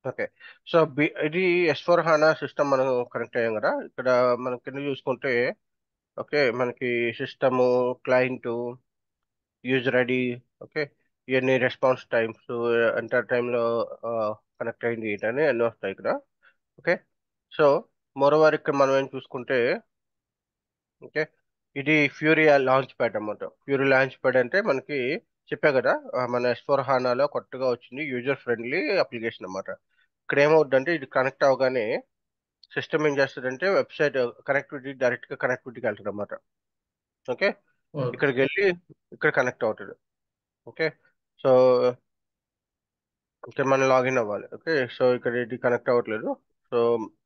Okay so B ఇది S four HANA system మనం connect అయ్యాం కదా ఇక్కడ మనం కింద చూసుకుంటే ఓకే మనకి system client user ID okay ఇవన్నీ రెస్పాన్స్ టైమ్స్ ఎంత టైంలో కనెక్ట్ అయింది ఏంటని అన్నీ వస్తాయి ఇక్కడ ఓకే సో మరోవారు ఇక్కడ మనం ఏం చూసుకుంటే ఓకే ఇది ఫ్యూరీ లాంచ్ ప్యాడ్ అన్నమాట ఫ్యూరీ లాంచ్ ప్యాడ్ అంటే మనకి చెప్పా కదా ఆ, మన ఎస్ ఫోర్ హానాలో కొత్తగా వచ్చింది యూజర్ ఫ్రెండ్లీ అప్లికేషన్ అన్నమాట ఇక్కడ ఏమవుతుందంటే ఇది కనెక్ట్ అవగానే సిస్టమ్ ఏం చేస్తుందంటే వెబ్సైట్ కనెక్టివిటీ డైరెక్ట్ గా కనెక్టివిటీకి వెళ్తుంది అన్నమాట ఓకే ఓకే ఇక్కడికి వెళ్ళి ఇక్కడ కనెక్ట్ అవుతుంది ఓకే సో ఇక్కడ మనం లాగిన్ అవ్వాలి ఓకే సో ఇక్కడ ఇది కనెక్ట్ అవ్వట్లేదు సో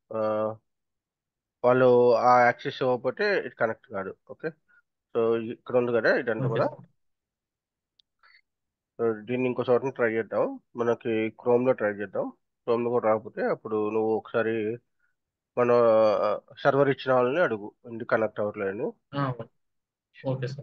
వాళ్ళు ఆ యాక్సెస్ ఇవ్వకపోతే ఇది కనెక్ట్ కాదు ఓకే సో ఇక్కడ ఉంది కదా ఇదంతా ఓకే కూడా సార్ సో దీన్ని ఇంకో చోట ట్రై చేద్దాం మనకి క్రోమ్ లో ట్రై చేద్దాం క్రోమ్ లో కూడా రాకపోతే అప్పుడు నువ్వు ఒకసారి మన సర్వర్ ఇచ్చిన వాళ్ళని అడుగు ఎందుకు కనెక్ట్ అవ్వట్లేదు ఆ, ఓకే సార్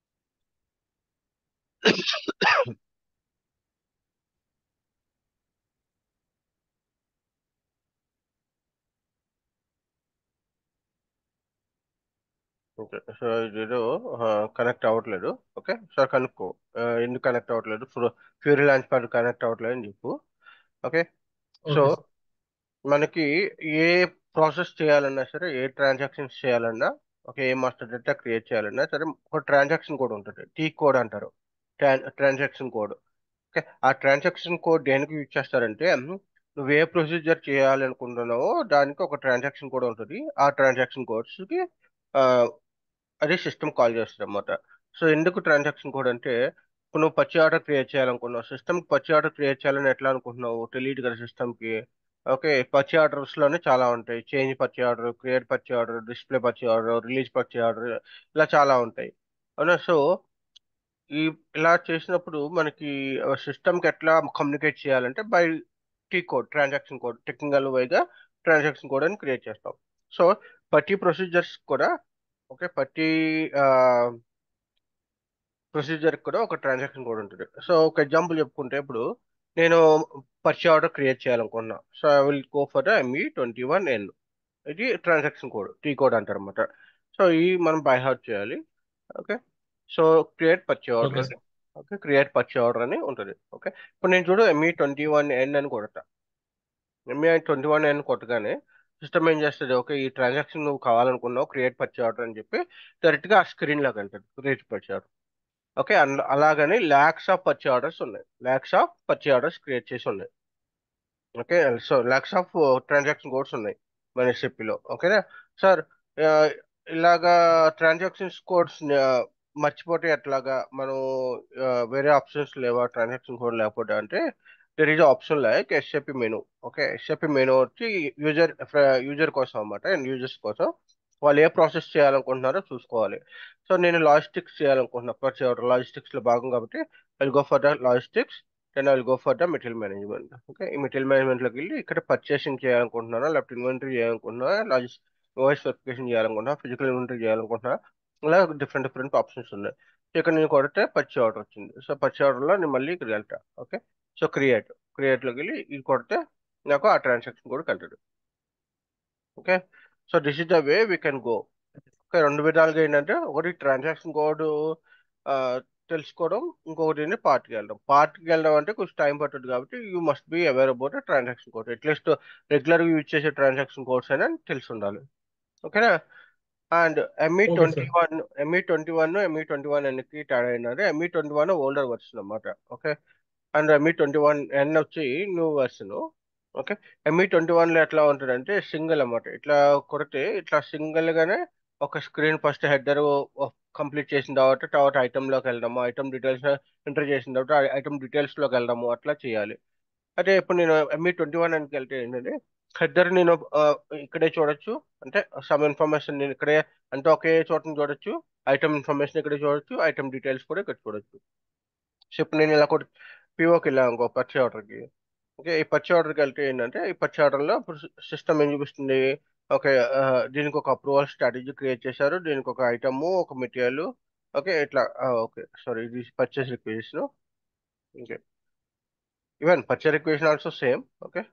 ఓకే సో ఇదేదో కనెక్ట్ అవ్వట్లేదు ఓకే సో కనుక్కో ఆ, ఎందుకు కనెక్ట్ అవ్వట్లేదు ఫ్యూరీ లాంచ్ ప్యాడ్ కనెక్ట్ అవ్వట్లేదు అని చెప్పు ఓకే సో ఓకే సార్ మనకి ఏ ప్రాసెస్ చేయాలన్నా సరే ఏ ట్రాన్సాక్షన్స్ చేయాలన్నా ఓకే ఏ మాస్టర్ డేటా క్రియేట్ చేయాలన్నా సరే ఒక ట్రాన్సాక్షన్ కోడ్ ఉంటుంది టీ కోడ్ అంటారు ట్రాన్సాక్షన్ కోడ్ ఓకే ఆ ట్రాన్సాక్షన్ కోడ్ దేనికి యూజ్ చేస్తారంటే నువ్వు ఏ ప్రొసీజర్ చేయాలనుకుంటున్నావో దానికి ఒక ట్రాన్సాక్షన్ కోడ్ ఉంటుంది ఆ ట్రాన్సాక్షన్ కోడ్స్కి అది సిస్టమ్ కాల్ చేస్తుంది అనమాట సో ఎందుకు ట్రాన్సాక్షన్ కోడ్ అంటే ఇప్పుడు నువ్వు పచ్చి ఆర్డర్ క్రియేట్ చేయాలనుకున్నావు సిస్టమ్కి పచ్చి ఆర్డర్ క్రియేట్ చేయాలని ఎట్లా అనుకుంటున్నావు తెలియదు కదా సిస్టమ్కి ఓకే పచ్చి ఆర్డర్స్ లోనే చాలా ఉంటాయి change purchase order create purchase order display purchase order release purchase order ఇలా చాలా ఉంటాయి అవునా సో ఈ ఇలా చేసినప్పుడు మనకి సిస్టమ్కి ఎట్లా కమ్యూనికేట్ చేయాలంటే by T code transaction code technical వైగా ట్రాన్సాక్షన్ కోడ్ అని క్రియేట్ చేస్తాం సో ప్రతి ప్రొసీజర్స్ కూడా ఓకే ప్రతి ప్రొసీజర్ కూడా ఒక ట్రాన్సాక్షన్ కోడ్ ఉంటుంది సో ఒక ఎగ్జాంపుల్ చెప్పుకుంటే ఇప్పుడు నేను పర్చే ఆర్డర్ క్రియేట్ చేయాలనుకున్నా so I will go for the ME twenty one N ఇది ట్రాన్సాక్షన్ కోడ్ టీ కోడ్ అంటారు అనమాట సో ఈ మనం బై హార్ట్ చేయాలి okay so create purchase okay order sir okay create purchase order అని ఉంటుంది okay ఇప్పుడు నేను చూడు ఎంఈ ట్వంటీ వన్ ఎన్ అని కొడతా ఎంఈ ట్వంటీ వన్ ఎన్ కొట్టగానే సిస్టమ్ ఏం చేస్తుంది ఓకే ఈ ట్రాన్సాక్షన్ నువ్వు కావాలనుకున్నావు క్రియేట్ పర్చే ఆర్డర్ అని చెప్పి డైరెక్ట్గా ఆ స్క్రీన్లోకి వెళ్తుంది క్రియేట్ పర్చే ఆర్డర్ ఓకే అన్- అలాగని ల్యాక్స్ ఆఫ్ పర్చే ఆర్డర్స్ ఉన్నాయి lakhs of purchase orders create చేసి ఉన్నాయి okay so lakhs of transaction codes ఉన్నాయి మన ఎస్ఎపిలో ఓకేనా సార్ ఆ, ఇలాగా ట్రాన్సాక్షన్స్ కోడ్స్ మర్చిపోతే ఎట్లాగా మనం ఆ, వేరే ఆప్షన్స్ లేవా ట్రాన్సాక్షన్ కోడ్ లేకపోతే అంటే there is option like SAP menu okay SAP menu వచ్చి యూజర్ యూజర్ కోసం అన్నమాట అండ్ యూజర్స్ కోసం వాళ్ళు ఏ ప్రాసెస్ చేయాలనుకుంటున్నారో చూసుకోవాలి సో నేను లాజిస్టిక్స్ చేయాలనుకుంటున్నా పర్చే ఆర్డర్ లాజిస్టిక్స్ లో భాగం కాబట్టి I go for the logistics then I go for the material management okay ఈ మెటీరియల్ మేనేజ్మెంట్ లోకి వెళ్ళి ఇక్కడ పర్చేసింగ్ చేయాలనుకుంటున్నారా లేకపోతే ఇన్వెంటరీ చేయాలనుకుంటున్నారా లాజిస్ వాయిస్ వెరిఫికేషన్ చేయాలనుకుంటున్నా ఫిజికల్ ఇన్వెంటరీ చేయాలనుకుంటున్నా ఇలా డిఫరెంట్ డిఫరెంట్ ఆప్షన్స్ ఉన్నాయి సో ఇక్కడ నేను కొడితే పర్చే ఆర్డర్ వచ్చింది సో పర్చే ఆర్డర్ లో నేను మళ్ళీ ఇక్కడ వెళ్తా ఓకే సో క్రియేట్ క్రియేట్ లోకి వెళ్ళి ఇది కొడితే నాకు ఆ ట్రాన్సాక్షన్ కూడా కలుగుతుంది okay so this is the way we can go okay రెండు విధాలుగా ఏంటంటే ఒకటి ట్రాన్సాక్షన్ కోడ్ తెలుసుకోవడం ఇంకొకటి పార్ట్కి వెళ్ళడం పార్ట్కి వెళ్ళడం అంటే కొంచెం టైం పడుతుంది కాబట్టి you must be aware about transaction code at least రెగ్యులర్గా యూజ్ చేసే ట్రాన్సాక్షన్ కోడ్స్ అయినా తెలిసి ఉండాలి ఓకేనా and ME okay twenty sir one ME twenty one ME twenty one ఎన్కి తేడా ఏంటంటే ME twenty one older version అన్నమాట okay and ME twenty one N వచ్చి new version okay ME twenty వన్లో ఎట్లా ఉంటుందంటే సింగిల్ అన్నమాట ఇట్లా కొడితే ఇట్లా సింగిల్ గానే ఒక స్క్రీన్ ఫస్ట్ హెడర్ కంప్లీట్ చేసిన తర్వాత తర్వాత ఐటమ్ లోకి వెళ్ళడము ఐటమ్ డీటెయిల్స్ ఎంటర్ చేసిన తర్వాత ఐటమ్ డీటెయిల్స్ లోకి వెళ్ళడము అట్లా చేయాలి అదే ఇప్పుడు నేను ఎంఈ ట్వంటీ వన్ అని వెళ్తే ఏంటంటే హెడర్ నేను ఆ, ఇక్కడే చూడొచ్చు అంటే సమ్ ఇన్ఫర్మేషన్ నేను ఇక్కడే అంటే ఒకే చోట చూడొచ్చు ఐటమ్ ఇన్ఫర్మేషన్ ఇక్కడ చూడొచ్చు ఐటమ్ డీటెయిల్స్ కూడా ఇక్కడ చూడొచ్చు సో ఇప్పుడు నేను ఇలా కూడా పిఓకి వెళ్ళాను ఇంకో పర్చే ఆర్డర్కి ఓకే ఈ పర్చే ఆర్డర్కి వెళ్తే ఏంటంటే ఈ పర్చే ఆర్డర్లో ఇప్పుడు సిస్టమ్ ఏం చూపిస్తుంది ఓకే ఆ, దీనికి ఒక అప్రూవల్ స్ట్రాటజీ క్రియేట్ చేశారు దీనికి ఒక ఐటమ్ ఒక మెటీరియల్ ఓకే ఇట్లా ఓకే సారీ ఇది purchase requisition okay even purchase requisition also same okay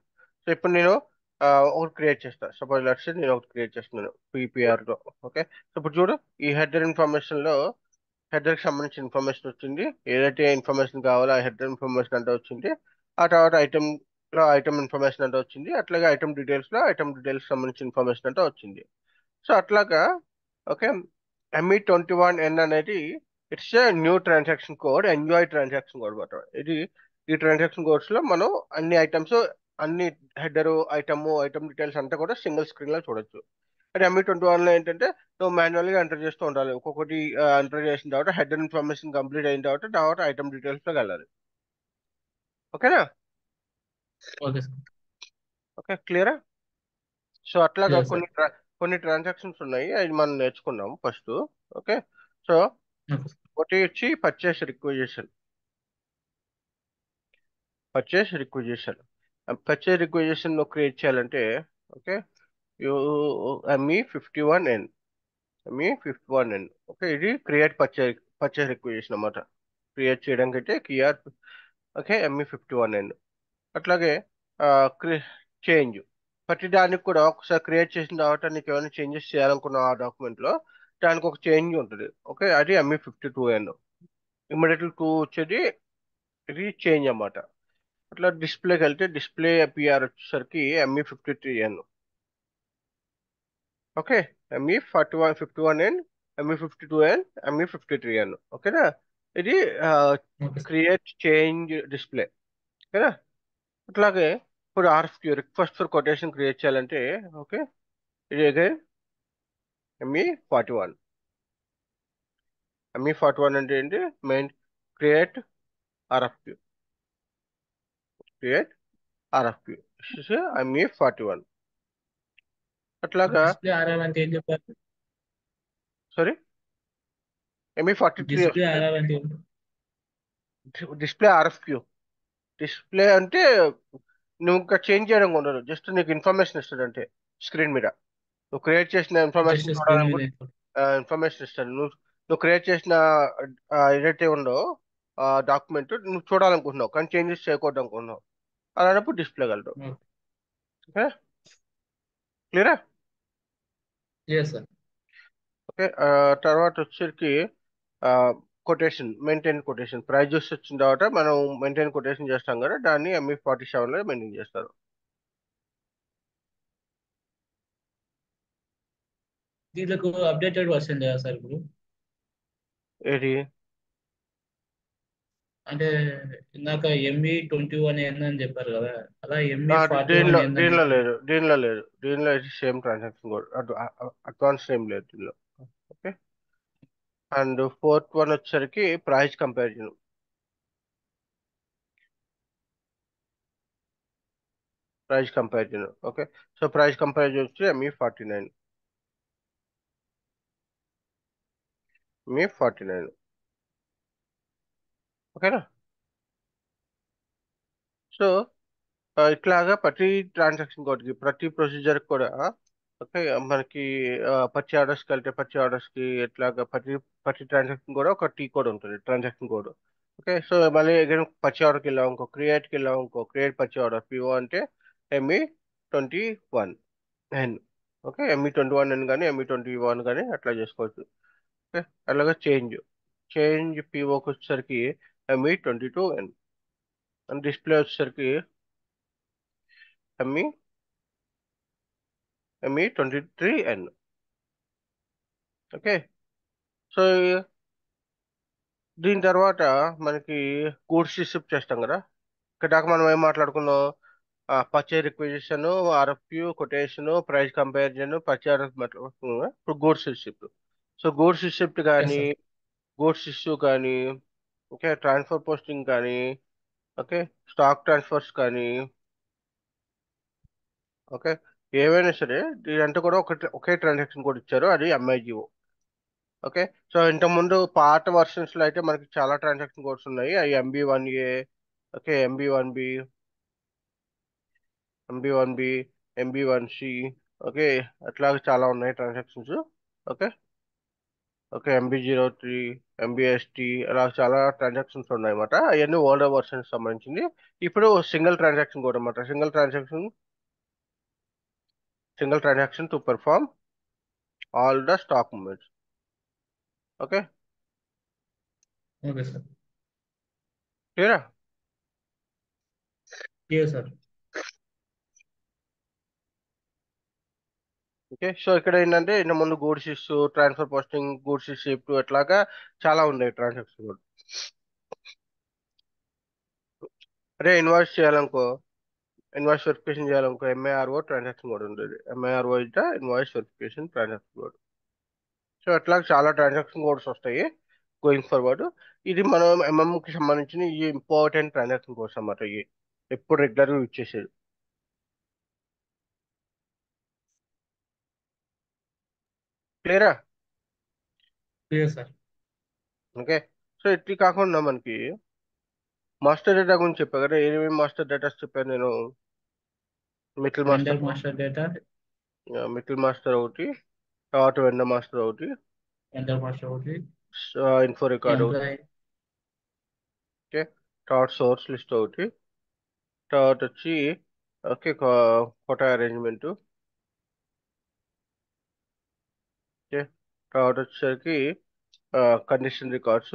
so ఇప్పుడు నేను ఆ, ఒకటి క్రియేట్ చేస్తాను సపోజ్ లెట్స్ నేను ఒకటి క్రియేట్ చేస్తున్నాను పీపీఆర్ లో ఓకే సో ఇప్పుడు చూడు ఈ హెడర్ ఇన్ఫర్మేషన్ లో హెడర్ కి సంబంధించిన ఇన్ఫర్మేషన్ వచ్చింది ఏదైతే ఇన్ఫర్మేషన్ కావాలో ఆ హెడర్ ఇన్ఫర్మేషన్ అంతా వచ్చింది ఆ తర్వాత ఐటమ్ లో ఐటమ్ ఇన్ఫర్మేషన్ అంతా వచ్చింది అట్లాగే ఐటమ్ డీటెయిల్స్ లో ఐటమ్ డీటెయిల్స్ సంబంధించిన ఇన్ఫర్మేషన్ అంతా వచ్చింది సో అట్లాగా okay ME twenty one N అనేది it's a new transaction code enjoy transaction code అనమాట ఇది ఈ ట్రాన్సాక్షన్ కోడ్స్ లో మనం అన్ని ఐటమ్స్ అన్ని హెడర్ ఐటమ్ ఐటమ్ డీటెయిల్స్ అంతా కూడా సింగిల్ స్క్రీన్ లో చూడొచ్చు అదే ఎంఈ ట్వంటీ వన్ లో ఏంటంటే నువ్వు మాన్యువల్ గా ఎంటర్ చేస్తూ ఉండాలి ఒక్కొక్కటి ఎంటర్ చేసిన తర్వాత హెడర్ ఇన్ఫర్మేషన్ కంప్లీట్ అయిన తర్వాత తర్వాత ఐటమ్ డీటెయిల్స్ లోకి వెళ్ళాలి ఓకేనా ఓకే సార్ ఓకే క్లియరా సో అట్లాగా Yes, sir. కొన్ని tra- కొన్ని ట్రాన్సాక్షన్స్ ఉన్నాయి అవి మనం నేర్చుకున్నాం first okay so okay sir ఒకటి వచ్చి purchase requisition purchase requisition purchase requisition నువ్వు క్రియేట్ చేయాలంటే okay you ME fifty one N ME fifty one N okay ఇది క్రియేట్ పర్చేస్ పర్చేస్ రిక్వజిషన్ అన్నమాట క్రియేట్ చేయడానికి అయితే కిఆర్ okay ME fifty one N అట్లాగే చేంజ్ ప్రతి దానికి కూడా ఒకసారి క్రియేట్ చేసిన తర్వాత నీకు ఏమైనా చేంజెస్ చేయాలనుకున్న ఆ డాక్యుమెంట్ లో దానికి ఒక చేంజ్ ఉంటుంది ఓకే అది ME fifty two N immediately two వచ్చేది ఇది చేంజ్ అన్నమాట అట్లా డిస్ప్లేకి వెళ్తే డిస్ప్లే పిఆర్ వచ్చేసరికి ME fifty three N okay ME forty one fifty one N ME fifty two N ME fifty three N ఓకేనా ఇది okay sir create change display ఓకేనా అట్లాగే ఇప్పుడు RFQ request for quotation create చేయాలంటే okay ఇది again ME forty one ME forty one అంటే ఏంటి main create RFQ create RFQ ME forty one అట్లాగా డిస్ప్లే ఆర్ఆర్ అంటే ఏం చెప్పారు sorry ME forty three display RR అంటే ఏంటి? డిస్ప్లే ఆర్ఎఫ్క్యూ డిస్ప్లే అంటే నువ్వు ఇంకా చేంజ్ చేయడం ఉండదు జస్ట్ నీకు ఇన్ఫర్మేషన్ ఇస్తుంది అంటే స్క్రీన్ మీద నువ్వు క్రియేట్ చేసిన జస్ట్ ఇన్ఫర్మేషన్ స్క్రీన్ చూడాలనుకుంటే మీద ఇన్ఫర్మేషన్ ఇస్తాడు నువ్వు నువ్వు క్రియేట్ చేసిన ఆ, ఏదైతే ఉందో డాక్యుమెంట్ నువ్వు చూడాలనుకుంటున్నావు కానీ చేంజెస్ చేయకూడదు అనుకుంటున్నావు అలాంటప్పుడు డిస్ప్లే కలదు Okay. ఓకే క్లియరా ఎస్ సార్ ఓకే తర్వాత వచ్చేసరికి కొటేషన్ మెయింటైన్ కొటేషన్ ప్రైజెస్ వచ్చిన తర్వాత మనం మెయింటైన్ కొటేషన్ చేస్తాం కదా దాన్ని ఎంఈ ఫార్టీ సెవెన్లో మెయింటైన్ చేస్తారు దీంట్లో అప్డేటెడ్ వర్షన్ లేదా సార్ ఇప్పుడు ఏది అంటే ఇందాక ఎంబీ ట్వంటీ వన్ ఎన్ అని చెప్పారు కదా అలా ఎంబీ ఆ, ఫార్టీ దీనిలో వన్ ఎన్ దీనిలో లేదు దీనిలో లేదు దీనిలో అయితే సేమ్ ట్రాన్సాక్షన్ కోడ్ అడ్వాన్స్ ఏం లేదు దీనిలో ఓకే అండ్ ఫోర్త్ వన్ వచ్చేసరికి price comparison price comparison okay so price comparison వచ్చి ME forty nine ME forty nine ఓకేనా సో ఆ, ఇట్లాగా ప్రతి ట్రాన్సాక్షన్ కోడ్కి ప్రతి ప్రొసీజర్ కూడా ఓకే మనకి ఆ, పచ్చి ఆర్డర్స్కి వెళ్తే పచ్చి ఆర్డర్స్కి ఎట్లాగా ప్రతి ప్రతి ట్రాన్సాక్షన్ కూడా ఒక టీ కోడ్ ఉంటుంది ట్రాన్సాక్షన్ కోడ్ ఓకే సో మళ్ళీ అగైన్ పచ్చి ఆర్డర్కి వెళ్ళాం ఇంకో క్రియేట్కి వెళ్ళాం ఇంకో క్రియేట్ పచ్చి ఆర్డర్ పిఓ అంటే ME twenty one N okay ME twenty one N కానీ ఎంఈ ట్వంటీ వన్ కానీ అట్లా చేసుకోవచ్చు ఓకే అలాగే చేంజ్ చేంజ్ పిఓకి వచ్చేసరికి ME twenty two N and display వచ్చేసరికి ME ME twenty three N okay so దీని తర్వాత మనకి గూడ్స్ షిప్ చేస్తాం కదా ఇక్కడ దాకా మనం ఏం మాట్లాడుకున్నాం purchase requisition RFQ quotation price comparison purchase RF మాట్లాడుకున్నాం కదా. ఇప్పుడు goods ship so goods shift కానీ గూడ్స్ ఇష్యూ కానీ ఓకే ట్రాన్స్ఫర్ పోస్టింగ్ కానీ ఓకే స్టాక్ ట్రాన్స్ఫర్స్ కానీ ఓకే ఏవైనా సరే ఇదంతా కూడా ఒక ఒకే ట్రాన్సాక్షన్ కూడా ఇచ్చారు అది ఎంఐజిఓ ఓకే సో ఇంతకుముందు పాత వర్షన్స్ లో అయితే మనకి చాలా ట్రాన్సాక్షన్ కోడ్స్ ఉన్నాయి అవి MB one A okay MB one B MB one B MB one C okay అట్లాగే చాలా ఉన్నాయి transactions okay okay MB zero three MBST అలా చాలా ట్రాన్సాక్షన్స్ ఉన్నాయి అన్నమాట అవన్నీ ఓల్డర్ వర్షన్స్ సంబంధించింది ఇప్పుడు సింగిల్ ట్రాన్సాక్షన్ కోడ్ అన్నమాట single transaction single transaction to perform all the stock movements okay okay sir క్లియరా క్లియర్ సార్ ఓకే సో ఇక్కడ ఏంటంటే ఇంత ముందు goods issue transfer posting goods shift అట్లాగా చాలా ఉన్నాయి ట్రాన్సాక్షన్ కూడా అదే ఇన్వాయిస్ చేయాలనుకో ఇన్వాయిస్ వెరిఫికేషన్ చేయాలనుకో ఎంఐఆర్ఓ ట్రాన్సాక్షన్ కూడా ఉండేది ఎంఐఆర్ఓ ఇట invoice verification transaction code so అట్లా చాలా ట్రాన్సాక్షన్ కోడ్స్ వస్తాయి గోయింగ్ ఫార్వర్డ్ ఇది మనం ఎంఎంకి సంబంధించిన ఈ ఇంపార్టెంట్ ట్రాన్సాక్షన్ కోడ్స్ అన్నమాట ఇవి ఎప్పుడు రెగ్యులర్గా యూజ్ చేసేది క్లియరా క్లియర్ సార్ ఓకే సో ఇట్లా కాకుండా మనకి మాస్టర్ డేటా గురించి చెప్పా కదా ఏమేమి మాస్టర్ డేటాస్ చెప్పాను నేను material vendor master master data material master ఒకటి తర్వాత వెండర్ మాస్టర్ ఒకటి వెండర్ మాస్టర్ ఒకటి ఇన్ఫో రికార్డ్ ఒకటి ఎంప్లాయ్ ఓకే తర్వాత సోర్స్ లిస్ట్ ఒకటి తర్వాత వచ్చి ఓకే కోటా అరేంజ్మెంట్ ఓకే తర్వాత వచ్చేసరికి condition records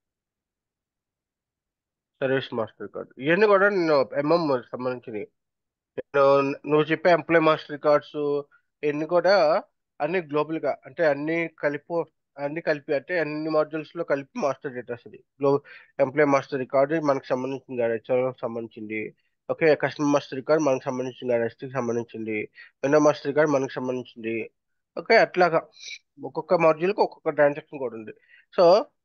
service master record ఇవన్నీ కూడా నేను ఎంఎం సంబంధించినవి నేను నువ్వు చెప్పే ఎంప్లాయ్ మాస్టర్ రికార్డ్స్ ఇవన్నీ కూడా అన్ని గ్లోబల్ గా అంటే అన్ని కలిపి అన్ని కలిపి అంటే అన్ని మాడ్యూల్స్ లో కలిపి మాస్టర్ డేటాస్ ఇది గ్లో ఎంప్లాయ్ మాస్టర్ రికార్డు మనకు సంబంధించింది కాదు హెచ్ఆర్ సంబంధించింది ఓకే కస్టమర్ మాస్టర్ రికార్డ్ మనకు సంబంధించింది కాదు ఎస్టీకి సంబంధించింది వెండర్ మాస్టర్ రికార్డ్ మనకు సంబంధించింది ఓకే అట్లాగా ఒక్కొక్క మాడ్యూల్కి ఒక్కొక్క ట్రాన్సాక్షన్ కూడా ఉంది సో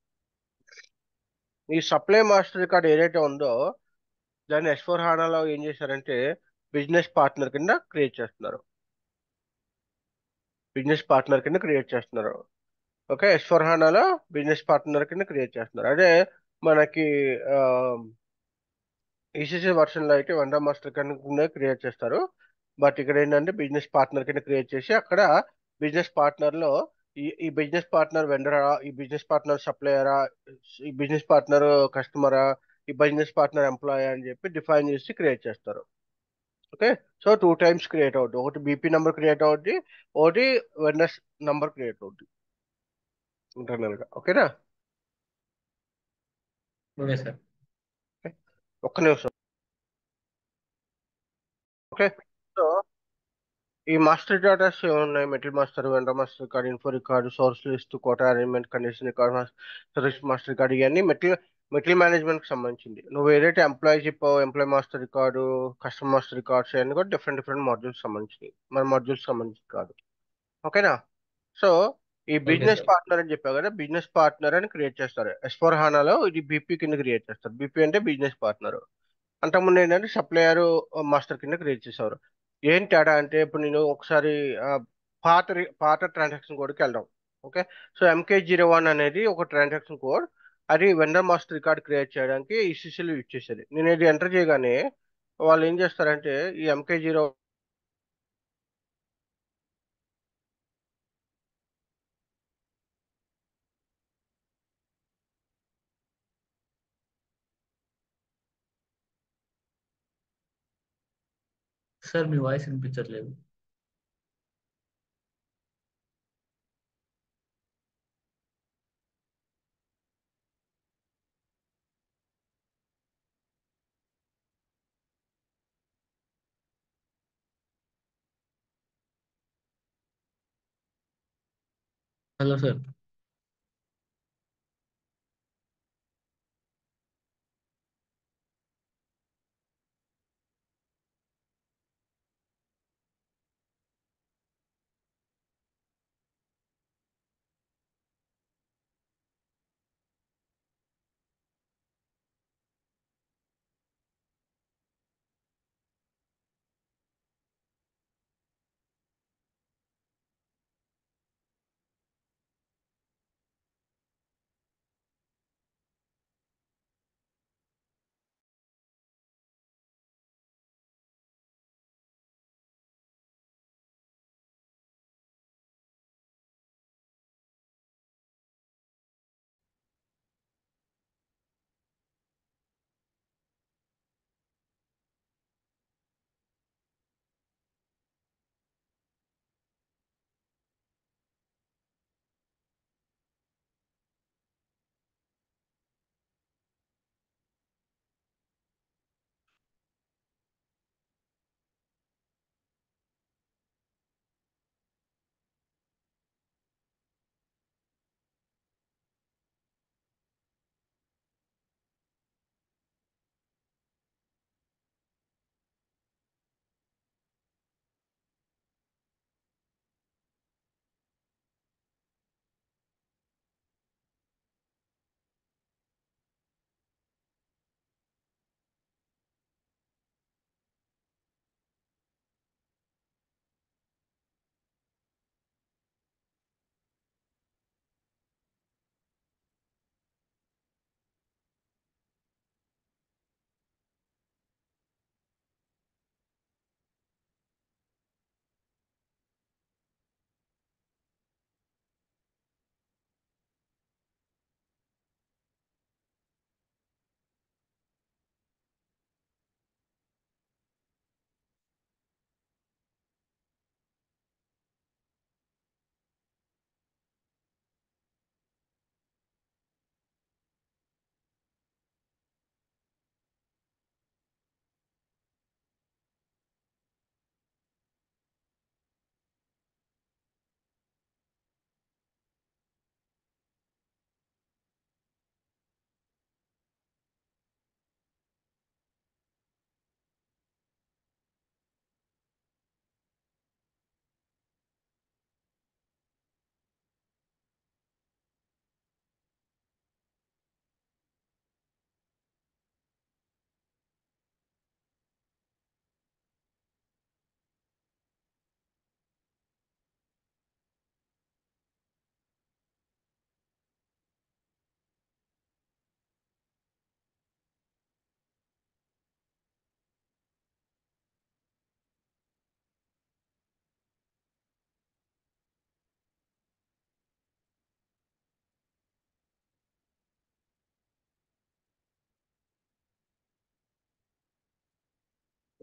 ఈ సప్లై మాస్టర్ రికార్డ్ ఏదైతే ఉందో దాన్ని ఎస్ ఫోర్ హానాలో ఏం చేశారంటే బిజినెస్ పార్ట్నర్ కింద క్రియేట్ చేస్తున్నారు బిజినెస్ పార్ట్నర్ కింద క్రియేట్ చేస్తున్నారు ఓకే ఎస్ ఫోర్ హానాలో బిజినెస్ పార్ట్నర్ కింద క్రియేట్ చేస్తున్నారు అదే మనకి ఈసీసీ వర్షన్లో అయితే వెండర్ మాస్టర్ కింద క్రియేట్ చేస్తారు బట్ ఇక్కడ ఏంటంటే బిజినెస్ పార్ట్నర్ కింద క్రియేట్ చేసి అక్కడ బిజినెస్ పార్ట్నర్లో ఈ ఈ బిజినెస్ పార్ట్నర్ వెండరా ఈ బిజినెస్ పార్ట్నర్ సప్లయరా ఈ బిజినెస్ పార్ట్నర్ కస్టమరా ఈ బిజినెస్ పార్ట్నర్ ఎంప్లాయీ అని చెప్పి డిఫైన్ చేసి క్రియేట్ చేస్తారు okay so two times create అవుతుంది ఒకటి బీపీ నెంబర్ క్రియేట్ అవుద్ది ఒకటి వెండర్స్ నెంబర్ క్రియేట్ అవుద్ది ఇంటర్నల్ గా ఓకేనా ఓకే సార్ ఒక్క నిమిషం ఓకే సో ఈ మాస్టర్ డేటాస్ ఏమున్నాయి material master vendor master record info record source list quota arrangement condition record service master record ఇవన్నీ మెటల్ మెటల్ మేనేజ్మెంట్ కి సంబంధించింది నువ్వు ఏదైతే ఎంప్లాయీ చెప్పావు employee master record customer master records అన్ని కూడా డిఫరెంట్ డిఫరెంట్ మాడ్యూల్స్ సంబంధించినవి మన మాడ్యూల్స్ సంబంధించి కాదు ఓకేనా సో ఈ బిజినెస్ sir. పార్ట్నర్ అని చెప్పావు కదా బిజినెస్ పార్ట్నర్ అని క్రియేట్ చేస్తారు ఎస్ ఫోర్ హానాలో ఇది బీపీ కింద క్రియేట్ చేస్తారు బీపీ అంటే బిజినెస్ పార్ట్నర్ అంతకుముందు ఏంటంటే సప్లయర్ మాస్టర్ కింద క్రియేట్ చేసేవారు ఏం తేడా అంటే ఇప్పుడు నేను ఒకసారి ఆ, పాత రి- పాత ట్రాన్సాక్షన్ కోడ్కి వెళ్దాం okay so MK zero one అనేది ఒక ట్రాన్సాక్షన్ కోడ్ అది వెండర్ మాస్టర్ రికార్డ్ క్రియేట్ చేయడానికి ఈసీసీలో యూజ్ చేసేది నేను ఇది ఎంటర్ చేయగానే వాళ్ళు ఏం చేస్తారంటే ఈ ఎంకే జీరో సార్ మీ వాయిస్ వినిపించట్లేదు hello sir